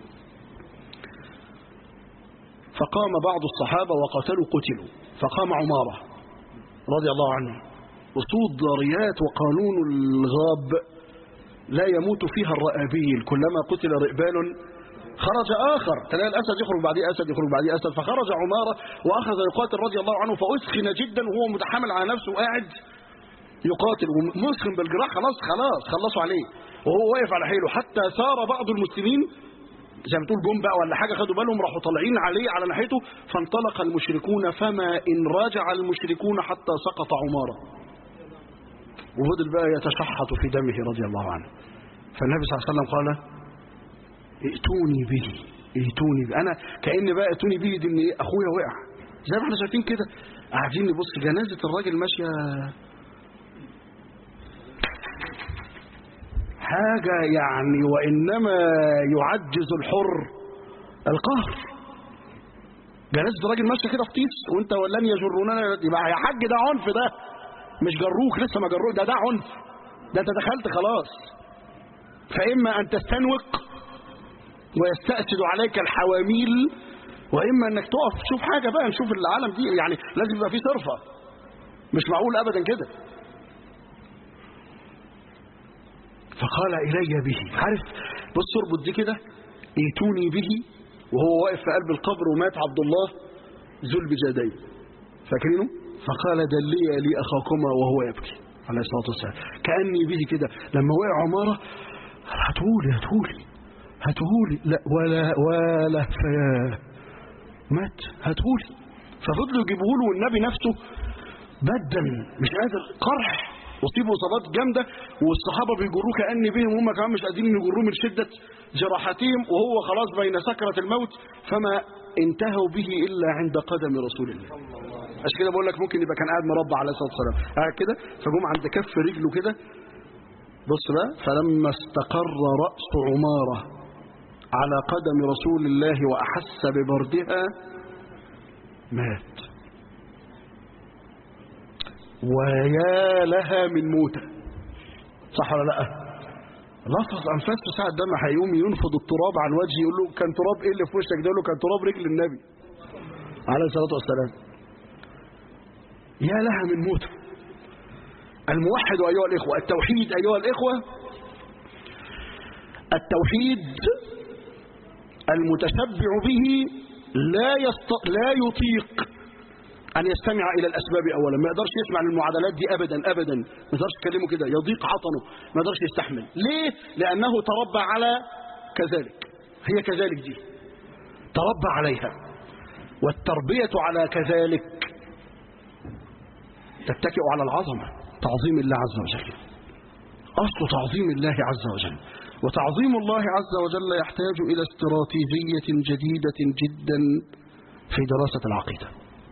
فقام بعض الصحابه وقتلوا قتلوا فقام عماره رضي الله عنه أصول ضاريات وقانون الغاب لا يموت فيها الرآبيل كلما قتل رئبال خرج آخر تلاقي الأسد يخرج بعديه أسد يخرج بعديه أسد فخرج عمارة وأخذ يقاتل رضي الله عنه فأسخن جدا وهو متحمل على نفسه وقاعد يقاتل ومسخن بالجراح خلاص خلاص خلصوا عليه وهو واقف على حيله حتى سار بعض المسلمين زي ما تقول جم بقى ولا حاجه خدوا بالهم راحوا طالعين عليه على ناحيته فانطلق المشركون فما ان رجع المشركون حتى سقط عماره وفضل بقى يتشحط في دمه رضي الله عنه فالنبي صلى الله عليه وسلم قال ائتوني به ائتوني به انا كان بقى ائتوني به دي ان إيه؟ اخويا وقع زي ما احنا شايفين كده قاعدين نبص جنازه الراجل ماشيه حاجة يعني وإنما يعجز الحر القهر جنازة الراجل ماشي كده في طيس وانت ولن يجروننا يبقى يا حاج ده عنف ده مش جروك لسه ما جروك ده ده عنف ده انت دخلت خلاص فإما أن تستنوق ويستأسد عليك الحواميل وإما أنك تقف تشوف حاجة بقى نشوف العالم دي يعني لازم يبقى فيه صرفة مش معقول أبدا كده فقال إلي به عارف بص اربط دي كده ايتوني به وهو واقف في قلب القبر ومات عبد الله ذو البجادين فاكرينه فقال دلي لي أخاكما وهو يبكي عليه الصلاة والسلام كأني به كده لما وقع عمارة هاتولي هاتولي هاتولي لا ولا ولا فيا مات هاتولي ففضلوا يجيبوه له والنبي نفسه بدا مش قادر قرح اصيبوا اصابات جامده والصحابه بيجروه كان بهم هم كمان مش قادرين يجروه من شده جراحاتهم وهو خلاص بين سكره الموت فما انتهوا به الا عند قدم رسول الله عشان كده بقول لك ممكن يبقى كان قاعد مربع عليه الصلاه والسلام قاعد كده فجم عند كف رجله كده بص بقى فلما استقر راس عماره على قدم رسول الله واحس ببردها مات ويا لها من موتة صح ولا لا لفظ أنفاسه ساعة دم هيقوم ينفض التراب عن وجهه يقول له كان تراب إيه اللي في وشك ده يقول له كان تراب رجل النبي عليه الصلاة والسلام يا لها من موتة الموحد أيها الإخوة التوحيد أيها الإخوة التوحيد المتشبع به لا يست... لا يطيق أن يستمع إلى الأسباب أولا ما يقدرش يسمع المعادلات دي أبدا أبدا ما يقدرش يكلمه كده يضيق عطنه ما يقدرش يستحمل ليه؟ لأنه تربى على كذلك هي كذلك دي تربى عليها والتربية على كذلك تتكئ على العظمة تعظيم الله عز وجل أصل تعظيم الله عز وجل وتعظيم الله عز وجل يحتاج إلى استراتيجية جديدة جدا في دراسة العقيدة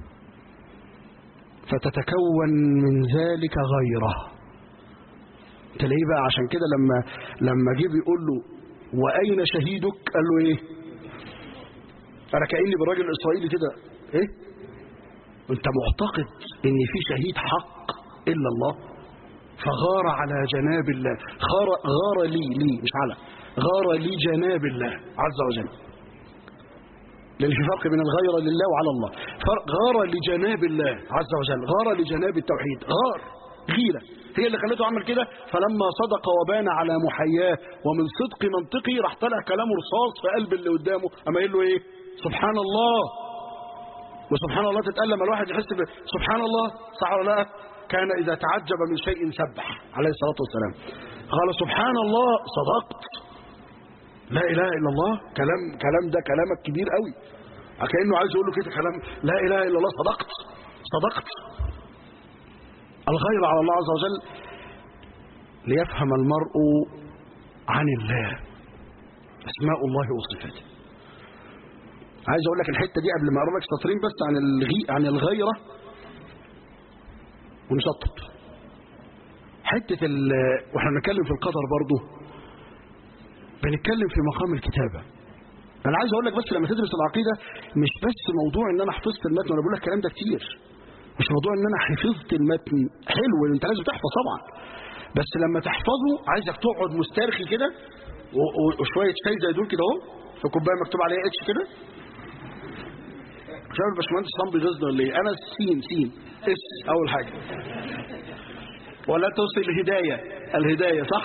فتتكون من ذلك غيره تلاقيه بقى عشان كده لما لما جه بيقول له واين شهيدك قال له ايه انا كاني بالراجل الاسرائيلي كده ايه انت معتقد ان في شهيد حق الا الله فغار على جناب الله غار غار لي لي مش على غار لي جناب الله عز وجل لأن في فرق بين الغيرة لله وعلى الله فرق غار لجناب الله عز وجل غار لجناب التوحيد غار غيرة هي اللي خلته عمل كده فلما صدق وبان على محياه ومن صدق منطقي راح طلع كلامه رصاص في قلب اللي قدامه اما يقول له ايه سبحان الله وسبحان الله تتقال لما الواحد يحس ب سبحان الله صح ولا لا كان اذا تعجب من شيء سبح عليه الصلاه والسلام قال سبحان الله صدقت لا اله الا الله كلام كلام ده كلامك كبير قوي كانه عايز يقول له كده كلام لا اله الا الله صدقت صدقت الغير على الله عز وجل ليفهم المرء عن الله اسماء الله وصفاته عايز اقول لك الحته دي قبل ما اقرا لك سطرين بس عن الغي عن الغيره ونشطب حته ال... واحنا بنتكلم في القدر برضه بنتكلم في مقام الكتابه انا عايز اقول لك بس لما تدرس العقيده مش بس موضوع ان انا حفظت المتن وانا بقول لك الكلام ده كتير مش موضوع ان انا حفظت المتن حلو انت لازم تحفظ طبعا بس لما تحفظه عايزك تقعد مسترخي كده وشويه شاي زي دول كده اهو في كوبايه مكتوب عليها اتش كده مش عارف الباشمهندس صام بيغيظنا ولا ايه انا سين سين اس اول حاجه ولا توصل الهدايه الهدايه صح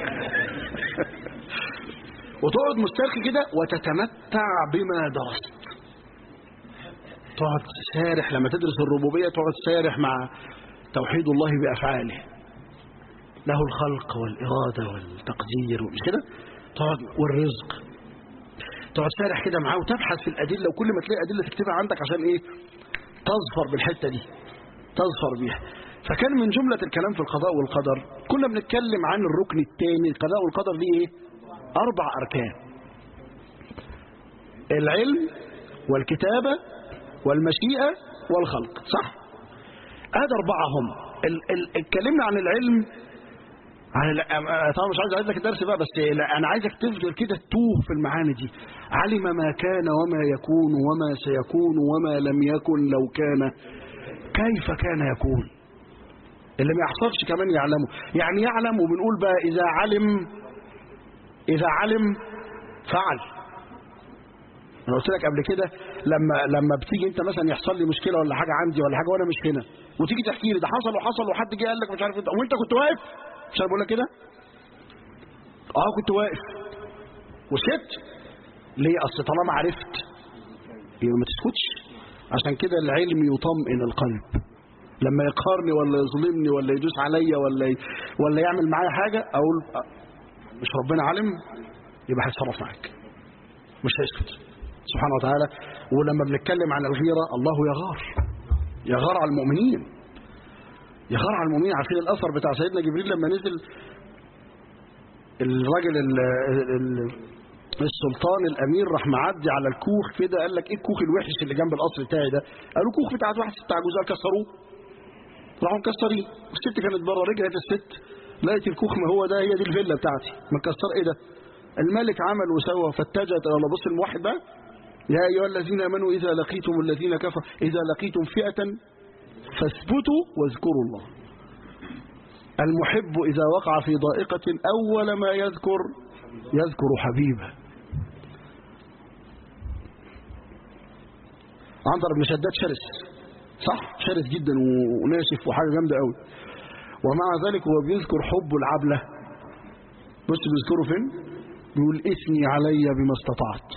وتقعد مسترخي كده وتتمتع بما درست تقعد سارح لما تدرس الربوبية تقعد سارح مع توحيد الله بأفعاله له الخلق والإرادة والتقدير مش كده تقعد والرزق تقعد سارح كده معاه وتبحث في الأدلة وكل ما تلاقي أدلة تكتبها عندك عشان إيه تظفر بالحتة دي تظفر بيها فكان من جملة الكلام في القضاء والقدر كنا بنتكلم عن الركن الثاني القضاء والقدر ليه إيه أربع أركان العلم والكتابة والمشيئة والخلق صح هذا أربعة هم ال ال اتكلمنا عن العلم عن ال طبعا مش عايز أعيد لك الدرس بقى بس لا أنا عايزك تفضل كده تتوه في المعاني دي علم ما كان وما يكون وما سيكون وما لم يكن لو كان كيف كان يكون اللي ما يحصلش كمان يعلمه يعني يعلم وبنقول بقى إذا علم إذا علم فعل انا قلت لك قبل كده لما لما بتيجي انت مثلا يحصل لي مشكله ولا حاجه عندي ولا حاجه وانا مش هنا وتيجي تحكي لي ده حصل وحصل وحد جه قال لك مش عارف انت وانت كنت واقف مش انا بقول لك كده اه كنت واقف وسكت ليه اصل طالما عرفت يبقى ما تسكتش عشان كده العلم يطمئن القلب لما يقهرني ولا يظلمني ولا يدوس عليا ولا ي... ولا يعمل معايا حاجه اقول مش ربنا علم يبقى هيتصرف معاك مش هيسكت سبحانه وتعالى ولما بنتكلم عن الغيرة الله يغار يغار على المؤمنين يخرع المؤمنين عارفين الاثر بتاع سيدنا جبريل لما نزل الراجل ال ال السلطان الامير راح معدي على الكوخ كده قال لك ايه الكوخ الوحش اللي جنب القصر بتاعي ده قالوا كوخ بتاع واحد ست عجوزه كسروه راحوا مكسرين الست كانت بره رجعت الست لقيت الكوخ ما هو ده هي دي الفيلا بتاعتي مكسر ايه ده الملك عمل وسوى فاتجهت ولا بص الموحد بقى يا ايها الذين امنوا اذا لقيتم الذين كفروا اذا لقيتم فئه فاثبتوا واذكروا الله المحب اذا وقع في ضائقه اول ما يذكر يذكر حبيبه عنتر بن شداد شرس صح شرس جدا وناشف وحاجه جامده قوي ومع ذلك هو بيذكر حب العبله بص بيذكره فين بيقول اثني علي بما استطعت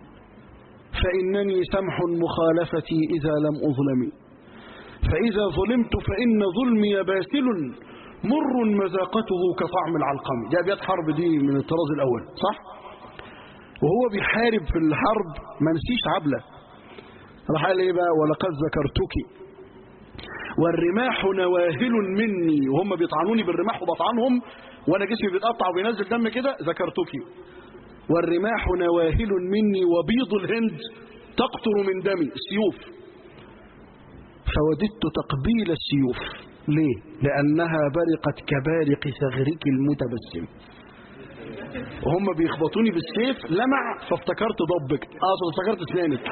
فانني سمح مخالفتي اذا لم اظلم فاذا ظلمت فان ظلمي باسل مر مذاقته كطعم العلقم دي ابيات حرب دي من الطراز الاول صح وهو بيحارب في الحرب ما نسيش عبله راح قال ايه بقى ولقد ذكرتك والرماح نواهل مني وهم بيطعنوني بالرماح وبطعنهم وانا جسمي بيتقطع وبينزل دم كده ذكرتك والرماح نواهل مني وبيض الهند تقطر من دمي السيوف فوددت تقبيل السيوف ليه لانها برقت كبارق ثغرك المتبسم وهم بيخبطوني بالسيف لمع فافتكرت ضبك اه افتكرت اسنانك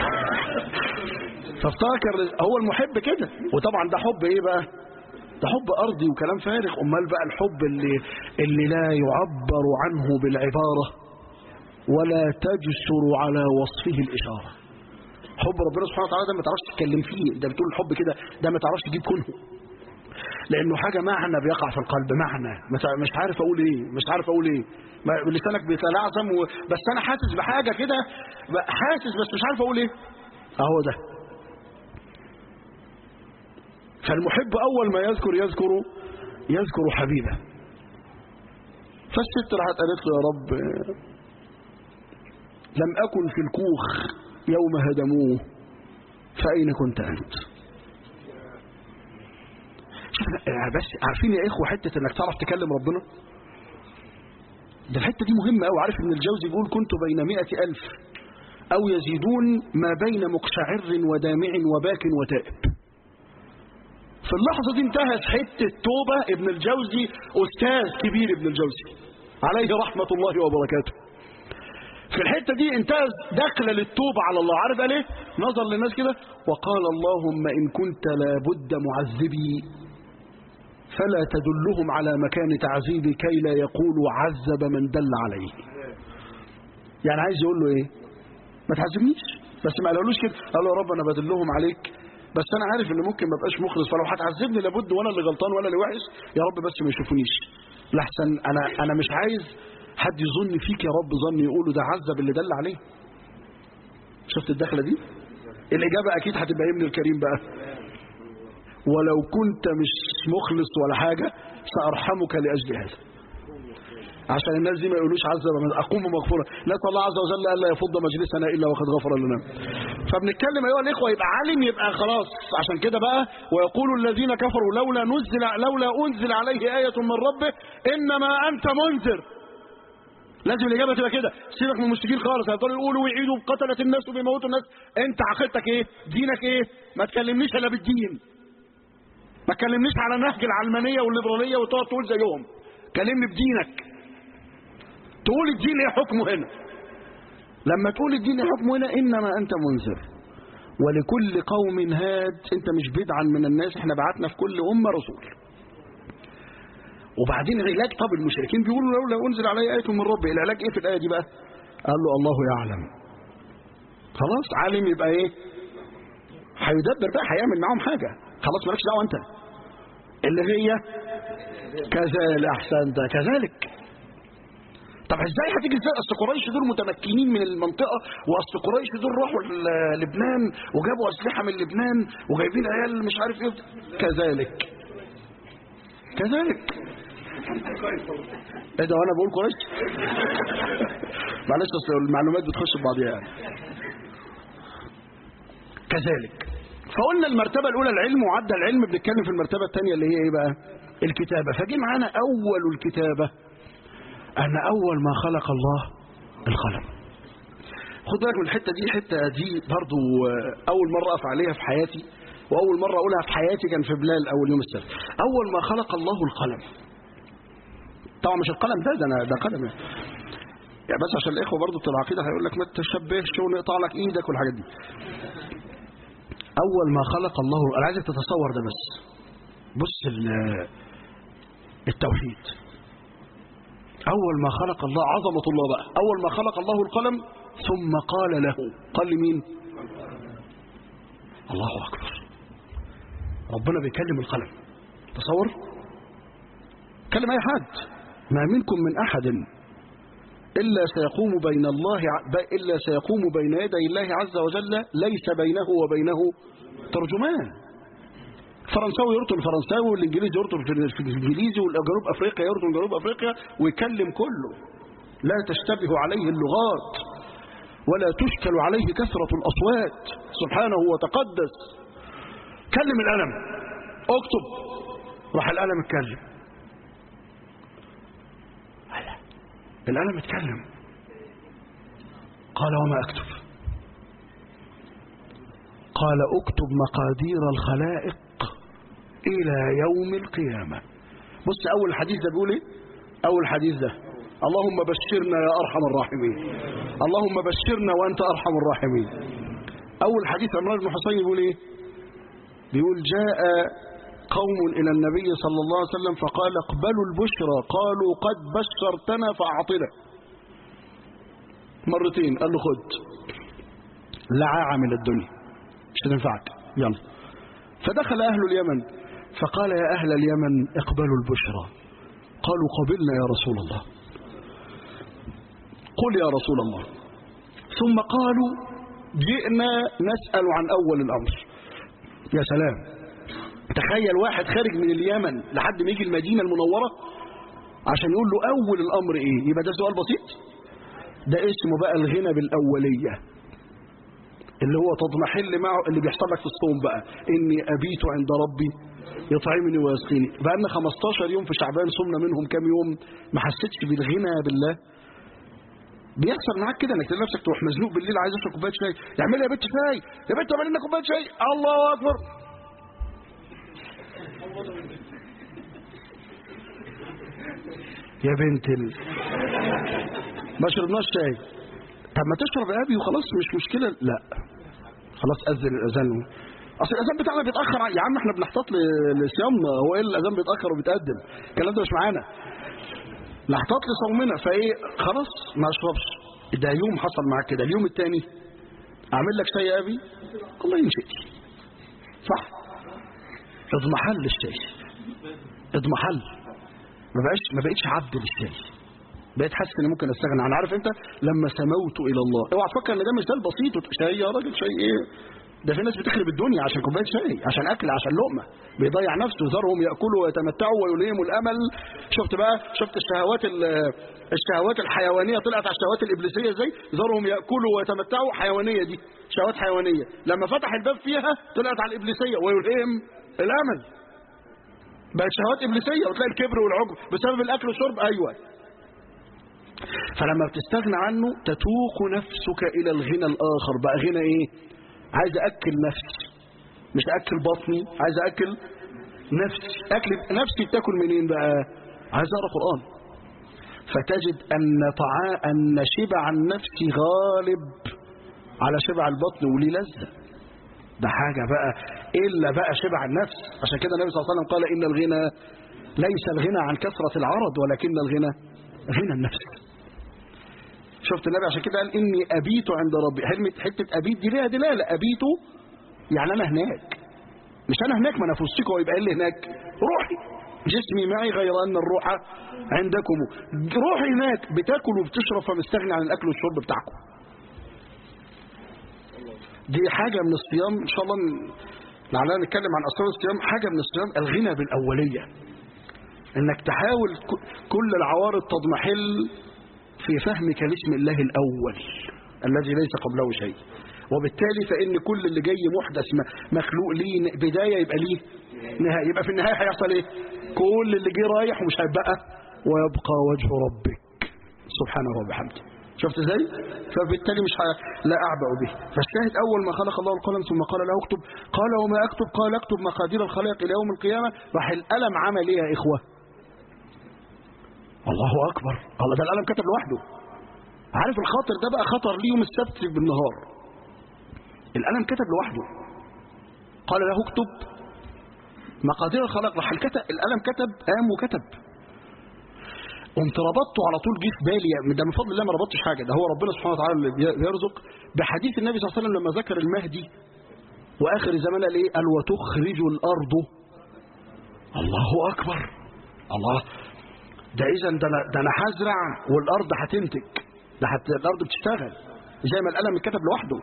فافتكر هو المحب كده وطبعا ده حب ايه بقى ده حب ارضي وكلام فارغ امال بقى الحب اللي اللي لا يعبر عنه بالعباره ولا تجسر على وصفه الاشاره حب ربنا سبحانه وتعالى ده ما تعرفش تتكلم فيه ده بتقول الحب كده ده ما تعرفش تجيب كله لانه حاجه معنى بيقع في القلب معنى مش عارف اقول ايه مش عارف اقول ايه لسانك بيتلعثم و... بس انا حاسس بحاجه كده حاسس بس مش عارف اقول ايه اهو ده فالمحب اول ما يذكر يذكر يذكر حبيبه فالست راحت قالت له يا رب لم اكن في الكوخ يوم هدموه فاين كنت انت بس عارفين يا اخوه حته انك تعرف تكلم ربنا ده الحته دي مهمه قوي عارف ابن الجوزي بيقول كنت بين مئة ألف أو يزيدون ما بين مقشعر ودامع وباك وتائب في اللحظة دي انتهت حتة توبة ابن الجوزي أستاذ كبير ابن الجوزي عليه رحمة الله وبركاته في الحتة دي انتهز دخل للتوبة على الله عارف قال ايه نظر للناس كده وقال اللهم إن كنت لابد معذبي فلا تدلهم على مكان تعذيبي كي لا يقولوا عذب من دل عليه يعني عايز يقول له ايه ما تعذبنيش بس ما قالولوش كده قال له يا رب انا بدلهم عليك بس انا عارف ان ممكن ما ابقاش مخلص فلو هتعذبني لابد وانا اللي غلطان وانا اللي وحش يا رب بس ما يشوفونيش لحسن انا انا مش عايز حد يظن فيك يا رب ظن يقولوا ده عذب اللي دل عليه شفت الدخله دي الاجابه اكيد هتبقى ابن الكريم بقى ولو كنت مش مخلص ولا حاجة سأرحمك لأجل هذا عشان الناس دي ما يقولوش عذب من أقوم مغفورة نسأل الله عز وجل ألا يفض مجلسنا إلا وقد غفر لنا فبنتكلم أيها الإخوة يبقى عالم يبقى خلاص عشان كده بقى ويقول الذين كفروا لولا نزل لولا أنزل عليه آية من ربه إنما أنت منذر لازم الإجابة تبقى كده سيبك من المشركين خالص هيفضلوا يقولوا ويعيدوا قتلت الناس وبيموتوا الناس أنت عقيدتك إيه دينك إيه ما تكلمنيش إلا بالدين ما تكلمنيش على نهج العلمانية والليبرالية وتقعد تقول زيهم كلمني بدينك تقول الدين ايه حكمه هنا لما تقول الدين ايه حكمه هنا انما انت منذر ولكل قوم هاد انت مش بدعا من الناس احنا بعتنا في كل امه رسول وبعدين علاج طب المشركين بيقولوا لولا انزل علي ايه من ربي العلاج ايه في الايه دي بقى قال له الله يعلم خلاص عالم يبقى ايه هيدبر بقى هيعمل معاهم حاجه خلاص مالكش دعوه انت اللي هي كذلك احسنت كذلك طب ازاي هتيجي ازاي اصل قريش دول متمكنين من المنطقه واصل قريش دول راحوا لبنان وجابوا اسلحه من لبنان وجايبين عيال مش عارف ايه كذلك كذلك ايه ده وانا بقول قريش معلش اصل المعلومات بتخش في بعضيها يعني كذلك فقلنا المرتبة الأولى العلم وعدى العلم بنتكلم في المرتبة الثانية اللي هي إيه بقى الكتابة فجي معانا أول الكتابة أن أول ما خلق الله القلم خد بالك من الحتة دي الحتة دي برضو أول مرة أقف عليها في حياتي وأول مرة أقولها في حياتي كان في بلال أول يوم السبت أول ما خلق الله القلم طبعا مش القلم ده ده, أنا ده قلم يعني بس عشان الإخوة برضو بتوع العقيدة هيقول لك ما تشبهش ونقطع لك إيدك والحاجات دي أول ما خلق الله أنا عايزك تتصور ده بس بص التوحيد أول ما خلق الله عظمة الله بقى أول ما خلق الله القلم ثم قال له قال لمين الله أكبر ربنا بيكلم القلم تصور كلم أي حد ما منكم من أحد إلا سيقوم بين الله إلا سيقوم بين يدي الله عز وجل ليس بينه وبينه ترجمان فرنساوي يرطل فرنساوي والانجليزي يرطل في الانجليزي والجنوب افريقيا يرطل جنوب افريقيا ويكلم كله لا تشتبه عليه اللغات ولا تشكل عليه كثرة الأصوات سبحانه وتقدس كلم القلم اكتب راح القلم اتكلم القلم اتكلم قال وما اكتب قال اكتب مقادير الخلائق الى يوم القيامة بص اول حديث ده بيقول ايه اول حديث ده اللهم بشرنا يا ارحم الراحمين اللهم بشرنا وانت ارحم الراحمين اول حديث عمران بن حسين بيقول ايه بيقول جاء قوم إلى النبي صلى الله عليه وسلم فقال اقبلوا البشرى قالوا قد بشرتنا فأعطنا مرتين قال له خد لعاعة من الدنيا مش هتنفعك يلا فدخل أهل اليمن فقال يا أهل اليمن اقبلوا البشرى قالوا قبلنا يا رسول الله قل يا رسول الله ثم قالوا جئنا نسأل عن أول الأمر يا سلام تخيل واحد خارج من اليمن لحد ما يجي المدينة المنورة عشان يقول له أول الأمر إيه يبقى ده سؤال بسيط ده اسمه بقى الغنى بالأولية اللي هو تضمحل معه اللي بيحصل لك في الصوم بقى إني أبيت عند ربي يطعمني ويسقيني بقى لنا 15 يوم في شعبان صمنا منهم كام يوم ما حسيتش بالغنى بالله بيحصل معاك كده انك تلاقي نفسك تروح مزنوق بالليل عايز اشرب كوبايه شاي اعمل يا بنت شاي يا بنت اعمل لنا كوبايه شاي الله اكبر يا بنت ال... ما شربناش شاي طب ما تشرب يا ابي وخلاص مش مشكله لا خلاص اذن الاذان اصل الاذان بتاعنا بيتاخر يا عم احنا بنحتاط للصيام هو ايه الاذان بيتاخر وبيتقدم الكلام ده مش معانا نحتاط لصومنا فايه خلاص ما اشربش ده يوم حصل معاك كده اليوم الثاني اعمل لك شاي يا ابي الله يمشي صح اضمحل الشاي اضمحل ما بقاش ما بقتش عبد للشاي بقيت حاسس اني ممكن استغنى عنه عارف انت لما سموت الى الله اوعى تفكر ان ده مش ده البسيط شاي يا راجل شاي ايه ده في ناس بتخرب الدنيا عشان كوبايه شاي عشان اكل عشان لقمه بيضيع نفسه ذرهم ياكلوا ويتمتعوا ويلهيهم الامل شفت بقى شفت الشهوات الشهوات الحيوانيه طلعت على الشهوات الابليسيه ازاي ذرهم ياكلوا ويتمتعوا حيوانيه دي شهوات حيوانيه لما فتح الباب فيها طلعت على الابليسيه ويلهيهم الامل بقت شهوات ابليسيه وتلاقي الكبر والعجب بسبب الاكل والشرب ايوه فلما بتستغنى عنه تتوق نفسك الى الغنى الاخر بقى غنى ايه عايز اكل نفسي مش اكل بطني عايز اكل نفسي اكل نفسي بتاكل منين بقى عايز اقرا قران فتجد ان طعاء ان شبع النفس غالب على شبع البطن وليه لذه ده حاجة بقى إلا بقى شبع النفس عشان كده النبي صلى الله عليه وسلم قال إن الغنى ليس الغنى عن كثرة العرض ولكن الغنى غنى النفس شفت النبي عشان كده قال إني أبيت عند ربي حلمة حتة أبيت دي ليها دلالة أبيت يعني أنا هناك مش أنا هناك ما أنا في وسطكم ويبقى اللي هناك روحي جسمي معي غير أن الروح عندكم روحي هناك بتاكل وبتشرب فمستغني عن الأكل والشرب بتاعكم دي حاجة من الصيام إن شاء الله لعلنا نتكلم عن أسرار الصيام حاجة من الصيام الغنى بالأولية إنك تحاول كل العوارض تضمحل في فهمك لاسم الله الأول الذي ليس قبله شيء وبالتالي فإن كل اللي جاي محدث م- مخلوق ليه بداية يبقى ليه نهاية يبقى في النهاية هيحصل ايه كل اللي جه رايح ومش هيبقى ويبقى وجه ربك سبحانه وبحمده شفت ازاي فبالتالي مش ه... لا اعبأ به فالشاهد اول ما خلق الله القلم ثم قال له اكتب قال وما اكتب قال اكتب مقادير الخلائق الى يوم القيامه راح القلم عمل ايه يا اخوه الله اكبر الله ده القلم كتب لوحده عارف الخاطر ده بقى خطر ليه يوم السبت بالنهار القلم كتب لوحده قال له اكتب مقادير الخلائق راح الكتب القلم كتب قام وكتب قمت ربطته على طول جه في بالي يعني ده من فضل الله ما ربطتش حاجه ده هو ربنا سبحانه وتعالى اللي بي- بيرزق بحديث النبي صلى الله عليه وسلم لما ذكر المهدي واخر الزمان قال ايه؟ قال وتخرج الارض الله اكبر الله ده اذا ده انا ده انا هزرع والارض هتنتج ده هت... الارض بتشتغل زي ما القلم اتكتب لوحده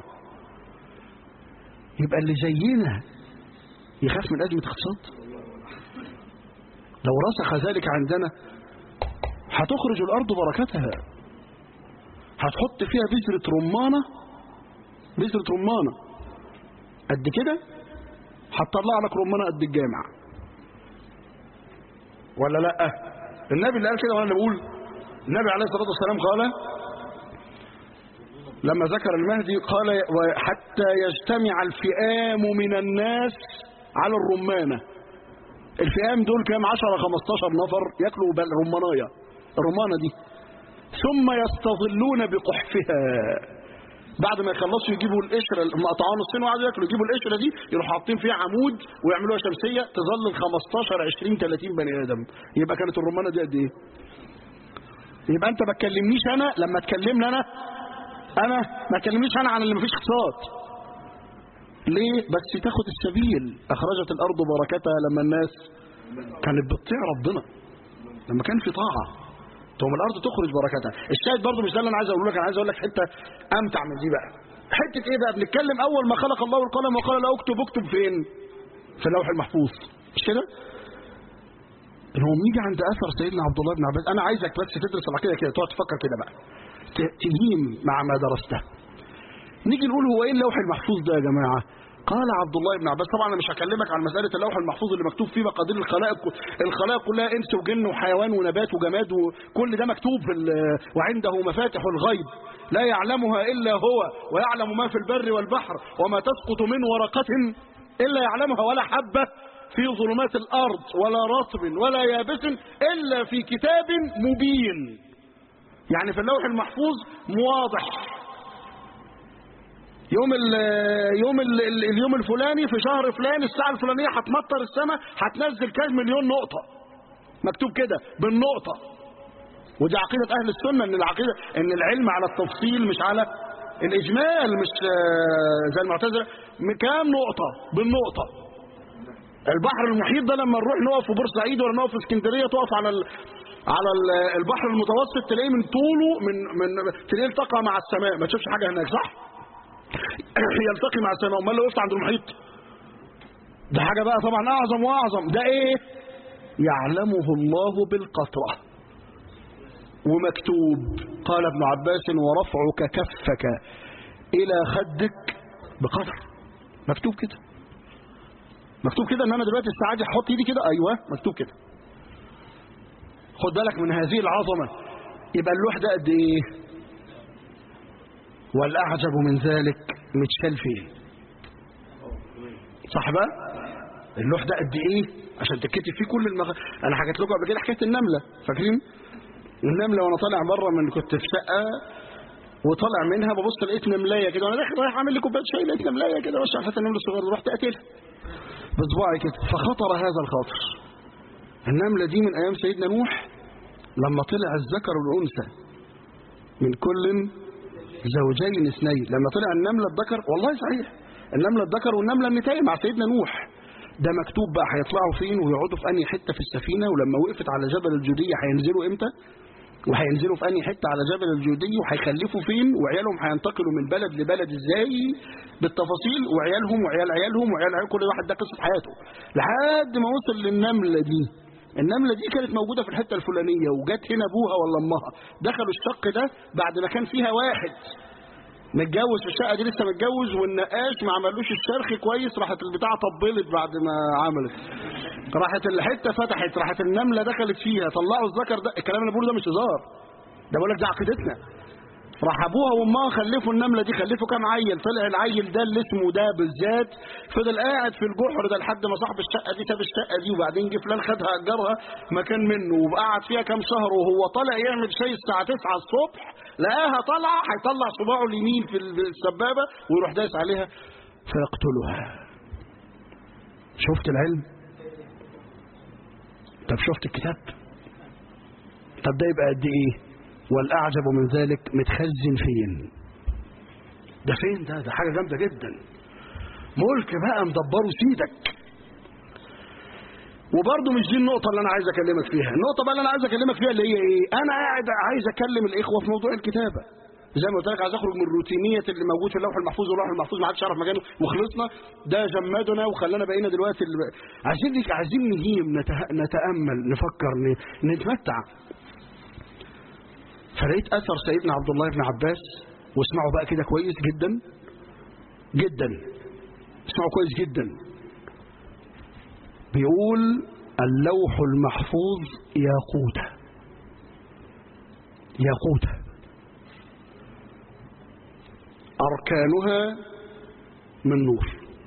يبقى اللي زينا يخاف من ازمه اقتصاد لو رسخ ذلك عندنا هتخرج الأرض بركتها هتحط فيها بذرة رمانة بذرة رمانة قد كده هتطلع لك رمانة قد الجامع ولا لا النبي اللي قال كده وانا اللي بقول النبي عليه الصلاة والسلام قال لما ذكر المهدي قال حتى يجتمع الفئام من الناس على الرمانة الفئام دول كام 10 15 نفر ياكلوا بالرمانايه الرمانه دي ثم يستظلون بقحفها بعد ما يخلصوا يجيبوا القشره مقطعوها نصين وقعدوا ياكلوا يجيبوا القشره دي يروحوا حاطين فيها عمود ويعملوها شمسيه تظل 15 20 30 بني ادم يبقى كانت الرمانه دي قد ايه؟ يبقى انت ما تكلمنيش انا لما تكلمني انا انا ما تكلمنيش انا عن اللي مفيش اقتصاد ليه بس تاخد السبيل اخرجت الارض بركتها لما الناس كانت بتطيع ربنا لما كان في طاعه تقوم الارض تخرج بركتها الشاهد برضه مش ده اللي انا عايز اقول لك انا عايز اقول لك حته امتع من دي بقى حته ايه بقى بنتكلم اول ما خلق الله القلم وقال له اكتب اكتب فين في اللوح المحفوظ مش كده هو نيجي عند اثر سيدنا عبد الله بن عباس انا عايزك بس تدرس العقيده كده تقعد تفكر كده بقى تهيم مع ما درسته نيجي نقول هو ايه اللوح المحفوظ ده يا جماعه قال عبد الله بن عباس طبعا انا مش هكلمك عن مساله اللوح المحفوظ اللي مكتوب فيه مقادير الخلائق الخلائق كلها انس وجن وحيوان ونبات وجماد وكل ده مكتوب في وعنده مفاتح الغيب لا يعلمها الا هو ويعلم ما في البر والبحر وما تسقط من ورقه الا يعلمها ولا حبه في ظلمات الارض ولا رطب ولا يابس الا في كتاب مبين يعني في اللوح المحفوظ واضح يوم ال يوم ال اليوم الفلاني في شهر فلان الساعه الفلانيه هتمطر السماء هتنزل كام مليون نقطه مكتوب كده بالنقطه ودي عقيده اهل السنه ان العقيده ان العلم على التفصيل مش على الاجمال مش زي المعتزله كام نقطه بالنقطه البحر المحيط ده لما نروح نقف في بورسعيد ولا نقف في اسكندريه تقف على ال على البحر المتوسط تلاقيه من طوله من من تلاقيه التقى مع السماء ما تشوفش حاجه هناك صح؟ يلتقي مع السماء امال لو وقفت عند المحيط ده حاجه بقى طبعا اعظم واعظم ده ايه يعلمه الله بالقطره ومكتوب قال ابن عباس ورفعك كفك الى خدك بقطر مكتوب كده مكتوب كده ان انا دلوقتي الساعه دي احط ايدي كده ايوه مكتوب كده خد بالك من هذه العظمه يبقى اللوح ده قد ايه والاعجب من ذلك متشال فين صح بقى اللوح ده قد ايه عشان تتكتب فيه كل المغ... انا حكيت لكم قبل كده حكايه النمله فاكرين النمله وانا طالع بره من كنت في شقه وطالع منها ببص لقيت نملايه كده وانا داخل رايح اعمل لي كوبايه شاي لقيت نملايه كده بس حتى النمله الصغيره رحت قاتلها بصباعي كده فخطر هذا الخاطر النمله دي من ايام سيدنا نوح لما طلع الذكر والانثى من كل زوجين اثنين لما طلع النملة الذكر والله صحيح النملة الذكر والنملة النتاية مع سيدنا نوح ده مكتوب بقى هيطلعوا فين ويقعدوا في انهي حته في السفينه ولما وقفت على جبل الجوديه هينزلوا امتى وهينزلوا في انهي حته على جبل الجوديه وهيخلفوا فين وعيالهم هينتقلوا من بلد لبلد ازاي بالتفاصيل وعيالهم وعيال عيالهم وعيال عيال كل واحد ده قصه حياته لحد ما وصل للنمله دي النملة دي كانت موجودة في الحتة الفلانية وجت هنا أبوها ولا أمها دخلوا الشق ده بعد ما كان فيها واحد متجوز في الشقه دي لسه متجوز والنقاش ما عملوش الشرخ كويس راحت البتاعه طبلت بعد ما عملت راحت الحته فتحت راحت النمله دخلت فيها طلعوا الذكر ده الكلام اللي بقوله ده مش هزار ده بقول لك ده عقيدتنا راح ابوها وامها خلفوا النمله دي خلفوا كام عيل طلع العيل ده اللي اسمه ده بالذات فضل قاعد في الجحر ده لحد ما صاحب الشقه دي ساب الشقه دي وبعدين جه فلان خدها اجرها مكان منه وقعد فيها كام شهر وهو طالع يعمل شاي الساعه 9 الصبح لقاها طالعه هيطلع صباعه اليمين في السبابه ويروح دايس عليها فيقتلها شفت العلم طب شفت الكتاب طب ده يبقى قد ايه والأعجب من ذلك متخزن فين ده فين ده ده حاجة جامدة جدا ملك بقى مدبره سيدك وبرضه مش دي النقطة اللي أنا عايز أكلمك فيها النقطة بقى اللي أنا عايز أكلمك فيها اللي هي إيه أنا قاعد عايز أكلم الإخوة في موضوع الكتابة زي ما قلت لك عايز اخرج من الروتينيه اللي موجود في اللوح المحفوظ واللوح المحفوظ ما حدش يعرف مكانه وخلصنا ده جمدنا وخلانا بقينا دلوقتي اللي عايزين عايزين نهيم نتامل نفكر نتمتع فلقيت اثر سيدنا عبد الله بن عباس واسمعوا بقى كده كويس جدا جدا اسمعوا كويس جدا بيقول اللوح المحفوظ ياقوتة ياقوتة أركانها من نور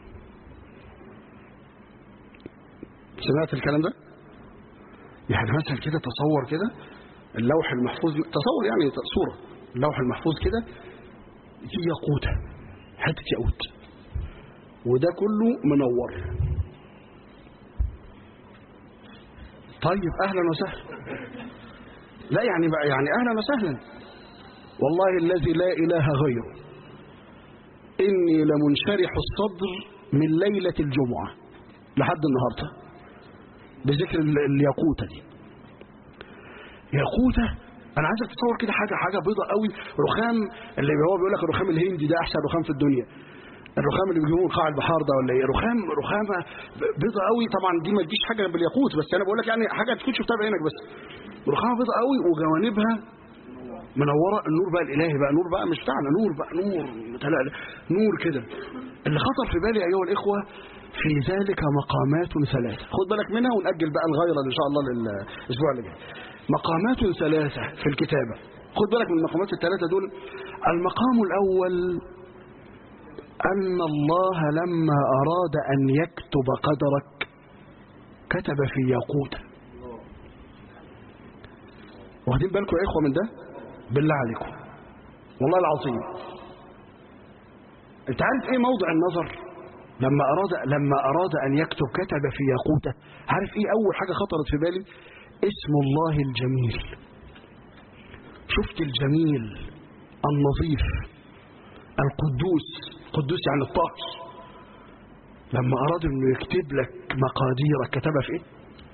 سمعت الكلام ده يعني مثلا كده تصور كده اللوح المحفوظ تصور يعني صورة اللوح المحفوظ كده في ياقوتة حتة ياقوت وده كله منور طيب أهلا وسهلا لا يعني بقى يعني أهلا وسهلا والله الذي لا إله غيره إني لمنشرح الصدر من ليلة الجمعة لحد النهاردة بذكر الياقوتة دي ياقوتة انا عايزك تتصور كده حاجه حاجه بيضه قوي رخام اللي هو بيقول لك الرخام الهندي ده احسن رخام في الدنيا الرخام اللي بيجيبوه من قاع البحار ده ولا ايه رخام رخامه بيضه قوي طبعا دي ما تجيش حاجه بالياقوت بس انا بقول لك يعني حاجه تكون شفتها بعينك بس رخامه بيضه قوي وجوانبها منوره النور بقى الالهي بقى نور بقى مش بتاعنا نور بقى نور نور كده اللي خطر في بالي ايها الاخوه في ذلك مقامات ثلاثه خد بالك منها ونأجل بقى الغيره ان شاء الله للاسبوع اللي جاي مقامات ثلاثة في الكتابة خد بالك من المقامات الثلاثة دول المقام الأول أن الله لما أراد أن يكتب قدرك كتب في ياقوت واخدين بالكم يا إخوة من ده بالله عليكم والله العظيم انت عارف ايه موضع النظر لما أراد لما أراد أن يكتب كتب في ياقوته عارف ايه أول حاجة خطرت في بالي اسم الله الجميل شفت الجميل النظيف القدوس قدوس يعني الطاهر لما أراد أنه يكتب لك مقاديرك كتبها في إيه؟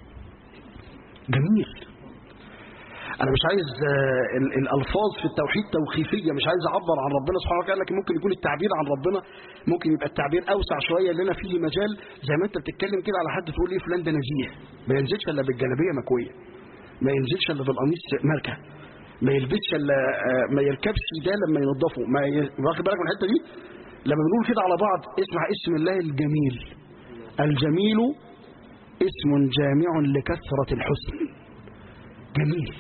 جميل أنا مش عايز الألفاظ في التوحيد توقيفية مش عايز أعبر عن ربنا سبحانه وتعالى لكن ممكن يكون التعبير عن ربنا ممكن يبقى التعبير أوسع شوية لنا فيه مجال زي ما أنت بتتكلم كده على حد تقول إيه فلان ده نزيه ما ينزلش إلا بالجلابية مكوية ما ينزلش إلا بالقميص ماركة ما يلبسش إلا ما يركبش ده لما ينظفه ما واخد بالك من الحتة دي لما بنقول كده على بعض اسمع اسم الله الجميل الجميل اسم جامع لكثرة الحسن جميل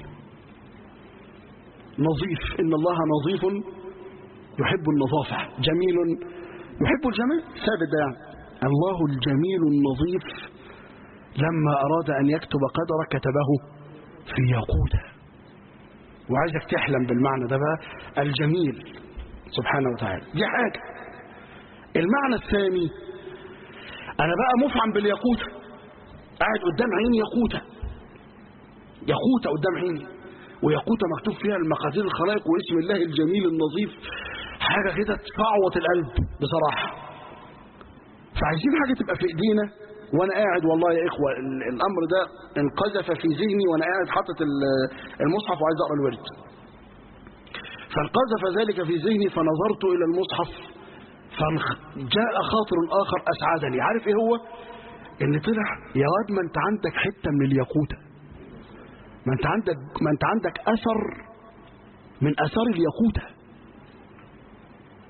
نظيف إن الله نظيف يحب النظافة جميل يحب الجمال ثابت ده يعني الله الجميل النظيف لما أراد أن يكتب قدر كتبه في ياقوتة وعايزك تحلم بالمعنى ده بقى الجميل سبحانه وتعالى دي حاجة المعنى الثاني أنا بقى مفعم بالياقوتة قاعد قدام عيني ياقوتة ياقوتة قدام عيني وياقوتة مكتوب فيها المقادير الخلائق واسم الله الجميل النظيف حاجة كده تعوط القلب بصراحة فعايزين حاجة تبقى في ايدينا وانا قاعد والله يا اخوة الامر ده انقذف في ذهني وانا قاعد حاطط المصحف وعايز اقرا الورد فانقذف ذلك في ذهني فنظرت الى المصحف فجاء خاطر اخر اسعدني عارف ايه هو ان طلع يا واد ما انت عندك حتة من الياقوتة ما انت عندك ما انت عندك اثر من اثار الياقوتة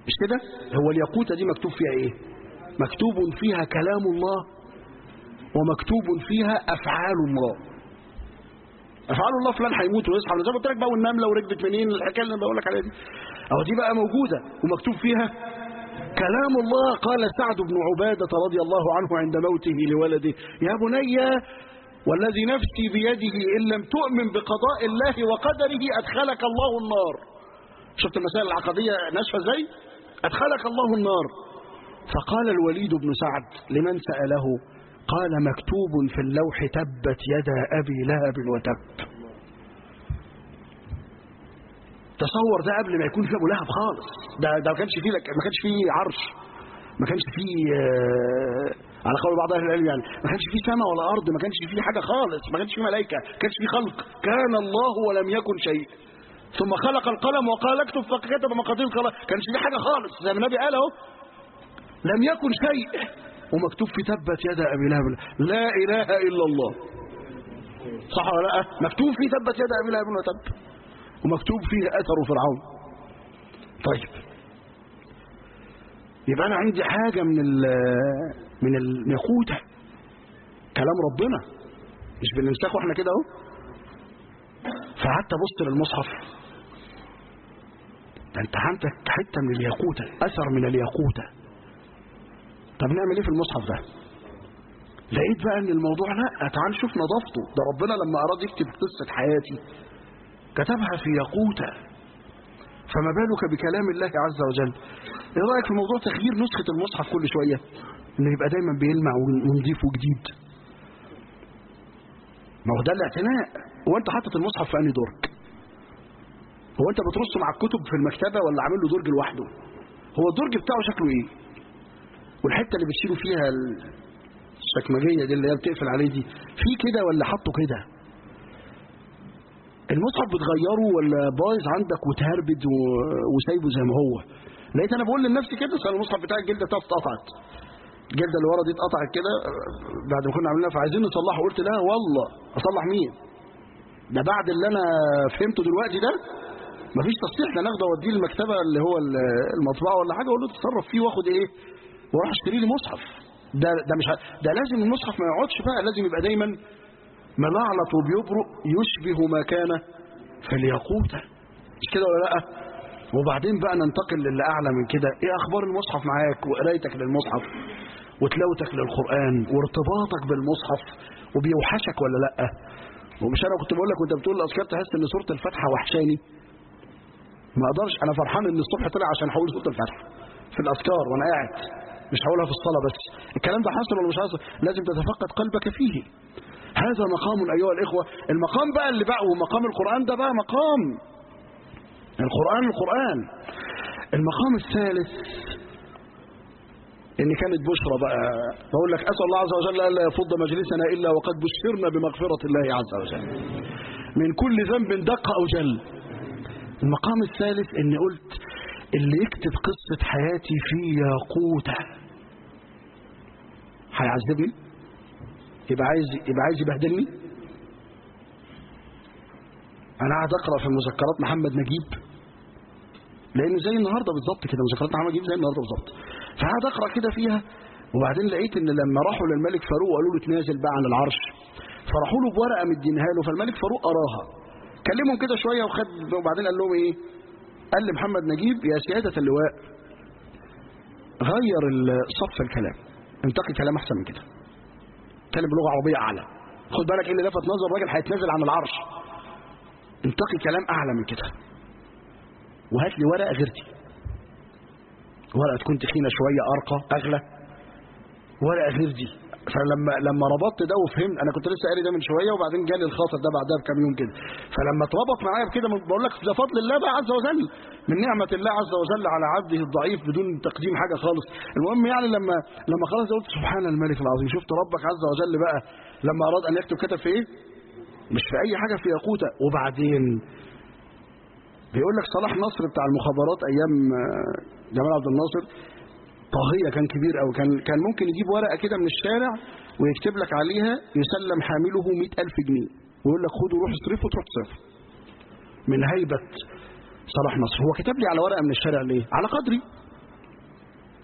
مش كده هو الياقوتة دي مكتوب فيها ايه مكتوب فيها كلام الله ومكتوب فيها افعال الله افعال الله فلان هيموت ويصحى زي ما قلت لك بقى والنمله وركبت منين الحكايه اللي انا بقول لك عليها دي اهو دي بقى موجوده ومكتوب فيها كلام الله قال سعد بن عبادة رضي الله عنه عند موته لولده يا بني والذي نفسي بيده إن لم تؤمن بقضاء الله وقدره أدخلك الله النار شفت المسائل العقدية ناشفة ازاي أدخلك الله النار فقال الوليد بن سعد لمن سأله قال مكتوب في اللوح تبت يدا أبي لهب وتب تصور ده قبل ما يكون في ابو لهب خالص ده ده ما كانش فيه لك ما كانش فيه عرش ما كانش فيه آه على قول بعض اهل العلم يعني ما كانش فيه سماء ولا ارض ما كانش فيه حاجه خالص ما كانش فيه ملائكه ما كانش فيه خلق كان الله ولم يكن شيء ثم خلق القلم وقال اكتب فكتب مقادير القلم كانش فيه حاجه خالص زي ما النبي قال اهو لم يكن شيء ومكتوب في تبت يد ابي لهب لا اله الا الله صح ولا لا مكتوب في تبت يد ابي لهب وتب ومكتوب فيه أثر فرعون طيب يبقى أنا عندي حاجة من ال من الياقوتة كلام ربنا مش بننسخه احنا كده اهو فقعدت ابص للمصحف ده انت عندك حته من الياقوتة اثر من الياقوتة طب نعمل ايه في المصحف ده لقيت بقى ان الموضوع لا تعال شوف نظافته ده ربنا لما اراد يكتب قصه حياتي كتبها في ياقوتة فما بالك بكلام الله عز وجل ايه رايك في موضوع تغيير نسخة المصحف كل شوية انه يبقى دايما بيلمع ونضيف وجديد ما هو ده الاعتناء هو انت حاطط المصحف في انهي درج هو انت بترصه مع الكتب في المكتبة ولا عامل له درج لوحده هو الدرج بتاعه شكله ايه والحتة اللي بتشيلوا فيها الشكمجية دي اللي هي بتقفل عليه دي في كده ولا حاطه كده المصحف بتغيره ولا بايظ عندك وتهربد وسايبه زي ما هو لقيت انا بقول لنفسي كده صار المصحف بتاع الجلده بتاعته اتقطعت الجلده اللي ورا دي اتقطعت كده بعد ما كنا عاملينها فعايزين نصلحه قلت لا والله اصلح مين ده بعد اللي انا فهمته دلوقتي ده مفيش تصليح ده ناخده اوديه المكتبه اللي هو المطبعه ولا حاجه اقول له تتصرف فيه واخد ايه واروح اشتري لي مصحف ده ده مش ده لازم المصحف ما يقعدش بقى لازم يبقى دايما ملعلط وبيبرق يشبه ما كان في الياقوتة مش كده ولا لا وبعدين بقى ننتقل للي أعلى من كده إيه أخبار المصحف معاك وقرايتك للمصحف وتلاوتك للقرآن وارتباطك بالمصحف وبيوحشك ولا لا ومش أنا كنت بقول لك وأنت بتقول الأذكار تحس إن سورة الفاتحة وحشاني ما أقدرش أنا فرحان إن الصبح طلع عشان هقول سورة الفاتحة في الأذكار وأنا قاعد مش هقولها في الصلاة بس الكلام ده حاصل ولا مش حاصل لازم تتفقد قلبك فيه هذا مقام أيها الإخوة المقام بقى اللي بقى ومقام القرآن ده بقى مقام القرآن القرآن المقام الثالث إن كانت بشرى بقى بقول لك أسأل الله عز وجل ألا يفض مجلسنا إلا وقد بشرنا بمغفرة الله عز وجل من كل ذنب دق أو جل المقام الثالث إن قلت اللي يكتب قصة حياتي في ياقوتة هيعذبني يبقى عايز يبقى عايز يبهدلني انا قاعد اقرا في مذكرات محمد نجيب لانه زي النهارده بالظبط كده مذكرات محمد نجيب زي النهارده بالظبط فقعد اقرا كده فيها وبعدين لقيت ان لما راحوا للملك فاروق وقالوا له تنازل بقى عن العرش فراحوا له بورقه مدينها له فالملك فاروق قراها كلمهم كده شويه وخد وبعدين قال لهم ايه قال لمحمد نجيب يا سياده اللواء غير صف الكلام انتقي كلام احسن من كده اتكلم بلغه عربيه اعلى خد بالك ايه اللي لفت نظر الراجل هيتنازل عن العرش انتقي كلام اعلى من كده وهات لي ورقه غير دي ورقه تكون تخينه شويه ارقى اغلى ورقه غير دي فلما لما ربطت ده وفهمت انا كنت لسه قاري ده من شويه وبعدين جالي الخاطر ده بعدها بكام يوم كده فلما اتربط معايا بكده بقول لك ده فضل الله بقى عز وجل من نعمه الله عز وجل على عبده الضعيف بدون تقديم حاجه خالص المهم يعني لما لما خلاص قلت سبحان الملك العظيم شفت ربك عز وجل بقى لما اراد ان يكتب كتب في ايه مش في اي حاجه في ياقوته وبعدين بيقول لك صلاح نصر بتاع المخابرات ايام جمال عبد الناصر طاغية كان كبير أو كان كان ممكن يجيب ورقة كده من الشارع ويكتب لك عليها يسلم حامله مئة ألف جنيه ويقول لك خده روح اصرفه وتروح تصرفه من هيبة صلاح نصر هو كتب لي على ورقة من الشارع ليه على قدري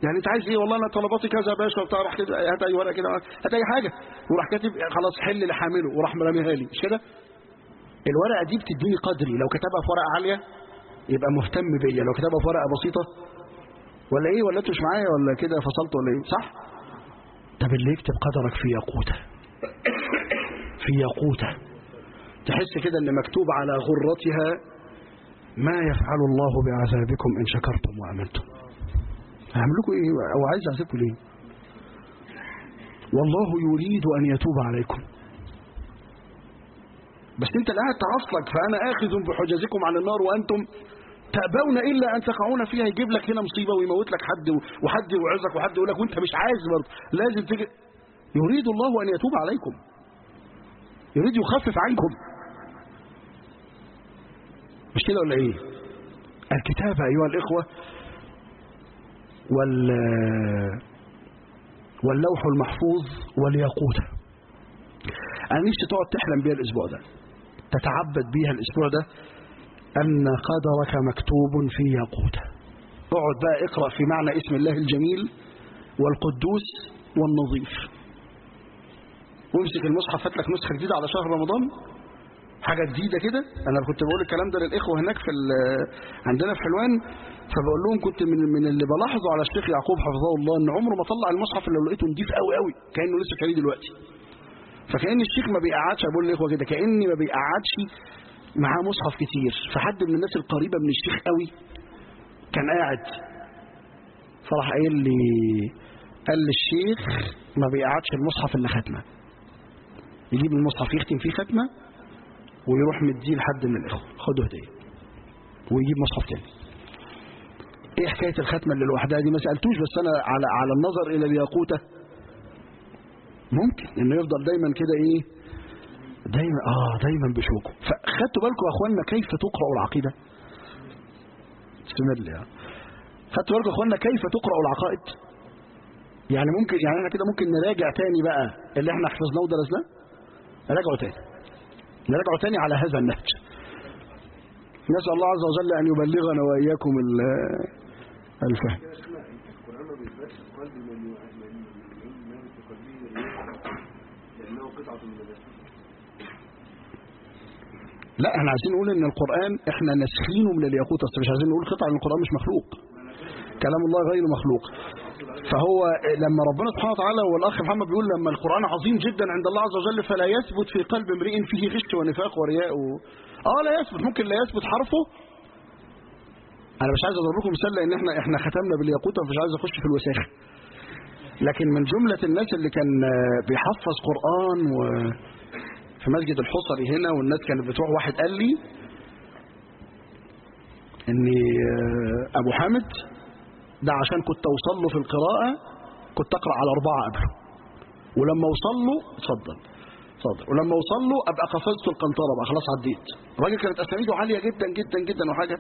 يعني انت عايز ايه والله انا طلباتي كذا يا باشا وبتاع راح كده هات اي ورقه كده هات اي حاجه وراح كاتب خلاص حل اللي حامله وراح مرميها لي مش كده الورقه دي بتديني قدري لو كتبها في ورقه عاليه يبقى مهتم بيا لو كتبها في ورقه بسيطه ولا ايه ولا انتوا مش معايا ولا كده فصلت ولا ايه صح طب اللي يكتب قدرك في ياقوته في ياقوته تحس كده ان مكتوب على غرتها ما يفعل الله بعذابكم ان شكرتم وامنتم هعمل لكم ايه او عايز اعذبكم ليه والله يريد ان يتوب عليكم بس انت اللي قاعد تعصلك فانا اخذ بحجزكم عن النار وانتم تأبون إلا أن تقعون فيها يجيب لك هنا مصيبة ويموت لك حد وحد يوعظك وحد يقول لك وأنت مش عايز برضه لازم تجي يريد الله أن يتوب عليكم يريد يخفف عنكم مش كده ولا إيه الكتابة أيها الإخوة وال واللوح المحفوظ والياقوتة أنا نفسي تقعد تحلم بيها الأسبوع ده تتعبد بيها الأسبوع ده أن قدرك مكتوب في ياقوتة اقعد بقى اقرأ في معنى اسم الله الجميل والقدوس والنظيف وامسك المصحف هات لك نسخة جديدة على شهر رمضان حاجة جديدة كده أنا كنت بقول الكلام ده للإخوة هناك في عندنا في حلوان فبقول لهم كنت من من اللي بلاحظه على الشيخ يعقوب حفظه الله إن عمره ما طلع المصحف اللي لقيته نضيف قوي قوي كأنه لسه شاريه دلوقتي فكأن الشيخ ما بيقعدش بقول للإخوة كده كأني ما بيقعدش معاه مصحف كتير فحد من الناس القريبة من الشيخ قوي كان قاعد فراح قايل لي قال لي الشيخ ما بيقعدش المصحف الا ختمه يجيب المصحف يختم فيه ختمه ويروح مديه لحد من الاخوه خده هديه ويجيب مصحف تاني ايه حكايه الختمه اللي لوحدها دي ما سالتوش بس انا على على النظر الى الياقوته ممكن انه يفضل دايما كده ايه دايما اه دايما بشوكه فخدتوا بالكم يا اخوانا كيف تقرا العقيده بسم الله خدتوا بالكم يا اخوانا كيف تقرا العقائد يعني ممكن يعني احنا كده ممكن نراجع تاني بقى اللي احنا حفظناه ودرسناه نراجعه تاني نراجعه تاني على هذا النهج نسال الله عز وجل ان يبلغنا واياكم الفهم القرآن ما بيثبتش في قلب من من من من في قلبه لأنه قطعة من الله لا احنا عايزين نقول ان القرآن احنا نسخينه من الياقوت اصل مش عايزين نقول قطعة من القرآن مش مخلوق كلام الله غير مخلوق فهو لما ربنا سبحانه وتعالى والاخ محمد بيقول لما القرآن عظيم جدا عند الله عز وجل فلا يثبت في قلب امرئ فيه غش ونفاق ورياء و... اه لا يثبت ممكن لا يثبت حرفه انا مش عايز اضرب لكم مثال لان احنا احنا ختمنا بالياقوت فمش عايز اخش في الوساخه لكن من جملة الناس اللي كان بيحفظ قرآن و في مسجد الحصري هنا والناس كانت بتروح واحد قال لي ان ابو حامد ده عشان كنت اوصل له في القراءة كنت اقرأ على اربعة قبله ولما اوصل له اتفضل اتفضل ولما اوصل له ابقى قفزت القنطرة بقى خلاص عديت الراجل كانت اسانيده عالية جدا جدا جدا وحاجة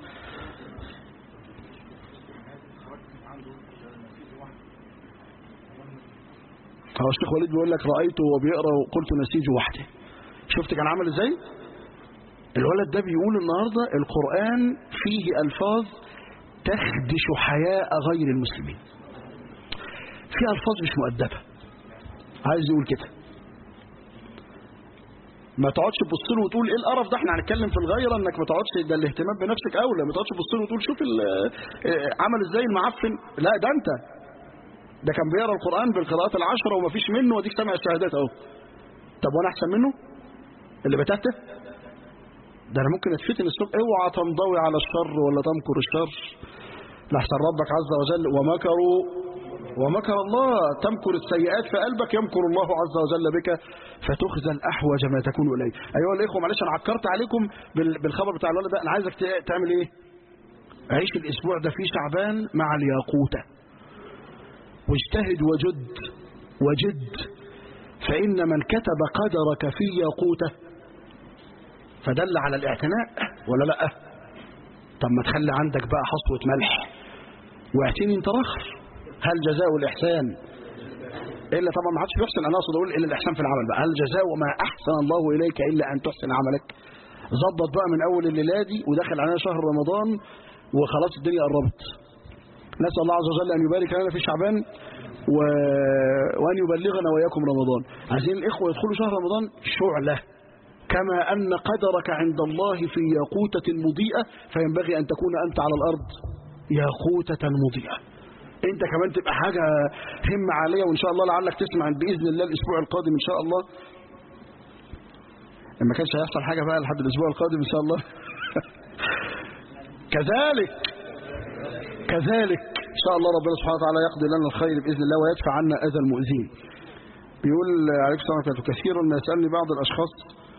هو الشيخ وليد بيقول لك رأيته وهو بيقرأ وقلت نسيج وحده شفت كان عامل ازاي الولد ده بيقول النهاردة القرآن فيه ألفاظ تخدش حياء غير المسلمين في ألفاظ مش مؤدبة عايز يقول كده ما تقعدش تبص له وتقول ايه القرف ده احنا هنتكلم في الغيره انك ما تقعدش ده الاهتمام بنفسك اولى ما تقعدش تبص له وتقول شوف عمل ازاي المعفن لا ده انت ده كان بيقرا القران بالقراءات العشره وما فيش منه واديك سامع الشهادات اهو طب وانا احسن منه اللي بتهته ده انا ممكن اتفتن الصبح اوعى تنضوي على الشر ولا تمكر الشر لحسن ربك عز وجل ومكروا ومكر الله تمكر السيئات في قلبك يمكر الله عز وجل بك فتخزل احوج ما تكون اليه ايها الاخوه معلش انا عكرت عليكم بالخبر بتاع الولد ده انا عايزك تعمل ايه عيش الاسبوع ده في شعبان مع الياقوته واجتهد وجد وجد فإن من كتب قدرك في ياقوته فدل على الاعتناء ولا لا طب ما تخلي عندك بقى حصوة ملح واعتني انت رخر هل جزاء الإحسان إلا طبعا ما حدش بيحسن أنا أقصد أقول إلا الإحسان في العمل بقى هل جزاء ما أحسن الله إليك إلا أن تحسن عملك ظبط بقى من أول الليلة دي ودخل علينا شهر رمضان وخلاص الدنيا قربت نسأل الله عز وجل أن يبارك لنا في شعبان و... وأن يبلغنا وإياكم رمضان عايزين الإخوة يدخلوا شهر رمضان شعلة كما أن قدرك عند الله في ياقوتة مضيئة فينبغي أن تكون أنت على الأرض ياقوتة مضيئة انت كمان تبقى حاجة همة عالية وان شاء الله لعلك تسمع بإذن الله الأسبوع القادم إن شاء الله ما كانش هيحصل حاجة بقى لحد الأسبوع القادم إن شاء الله كذلك كذلك إن شاء الله ربنا سبحانه وتعالى يقضي لنا الخير بإذن الله ويدفع عنا أذى المؤذين بيقول عليك السلام عليكم كثيرا ما يسألني بعض الأشخاص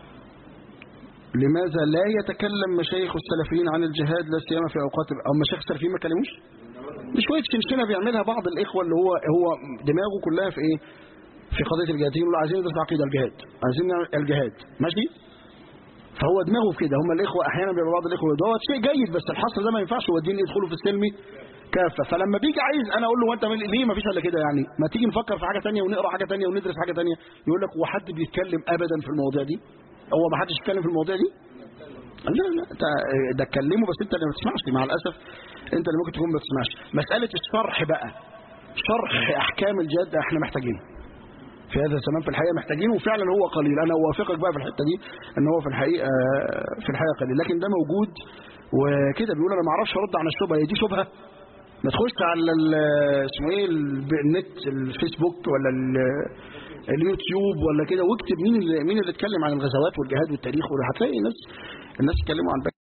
لماذا لا يتكلم مشايخ السلفيين عن الجهاد لا سيما في أوقات أو مشايخ السلفيين ما كلموش شوية شنشنة بيعملها بعض الإخوة اللي هو هو دماغه كلها في إيه في قضية الجهاد يقولوا عايزين ندرس عقيدة الجهاد عايزين نعمل الجهاد ماشي فهو دماغه في كده هم الإخوة أحيانا بيبقى بعض الإخوة ده شيء جيد بس الحصر ده ما ينفعش هو الدين يدخلوا في السلمي كافة فلما بيجي عايز أنا أقول له وأنت من- ليه ما فيش إلا كده يعني ما تيجي نفكر في حاجة تانية ونقرأ حاجة تانية وندرس حاجة تانية يقول لك هو حد بيتكلم أبدا في المواضيع دي هو ما حدش يتكلم في المواضيع دي لا لا انت ده اتكلمه بس انت اللي ما بتسمعش مع الاسف انت اللي ممكن تكون ما بتسمعش مساله الشرح بقى شرح احكام الجهاد ده احنا محتاجينه في هذا الزمان في الحقيقه محتاجينه وفعلا هو قليل انا اوافقك بقى في الحته دي ان هو في الحقيقه في الحقيقه قليل لكن ده موجود وكده بيقول انا ما اعرفش ارد عن الشبهه هي دي شبهه ما تخش على ال- اسمه ايه ال- النت الفيسبوك ولا ال- اليوتيوب ولا كده واكتب مين اللي مين اللي اتكلم عن الغزوات والجهاد والتاريخ هتلاقي ناس الناس اتكلموا عن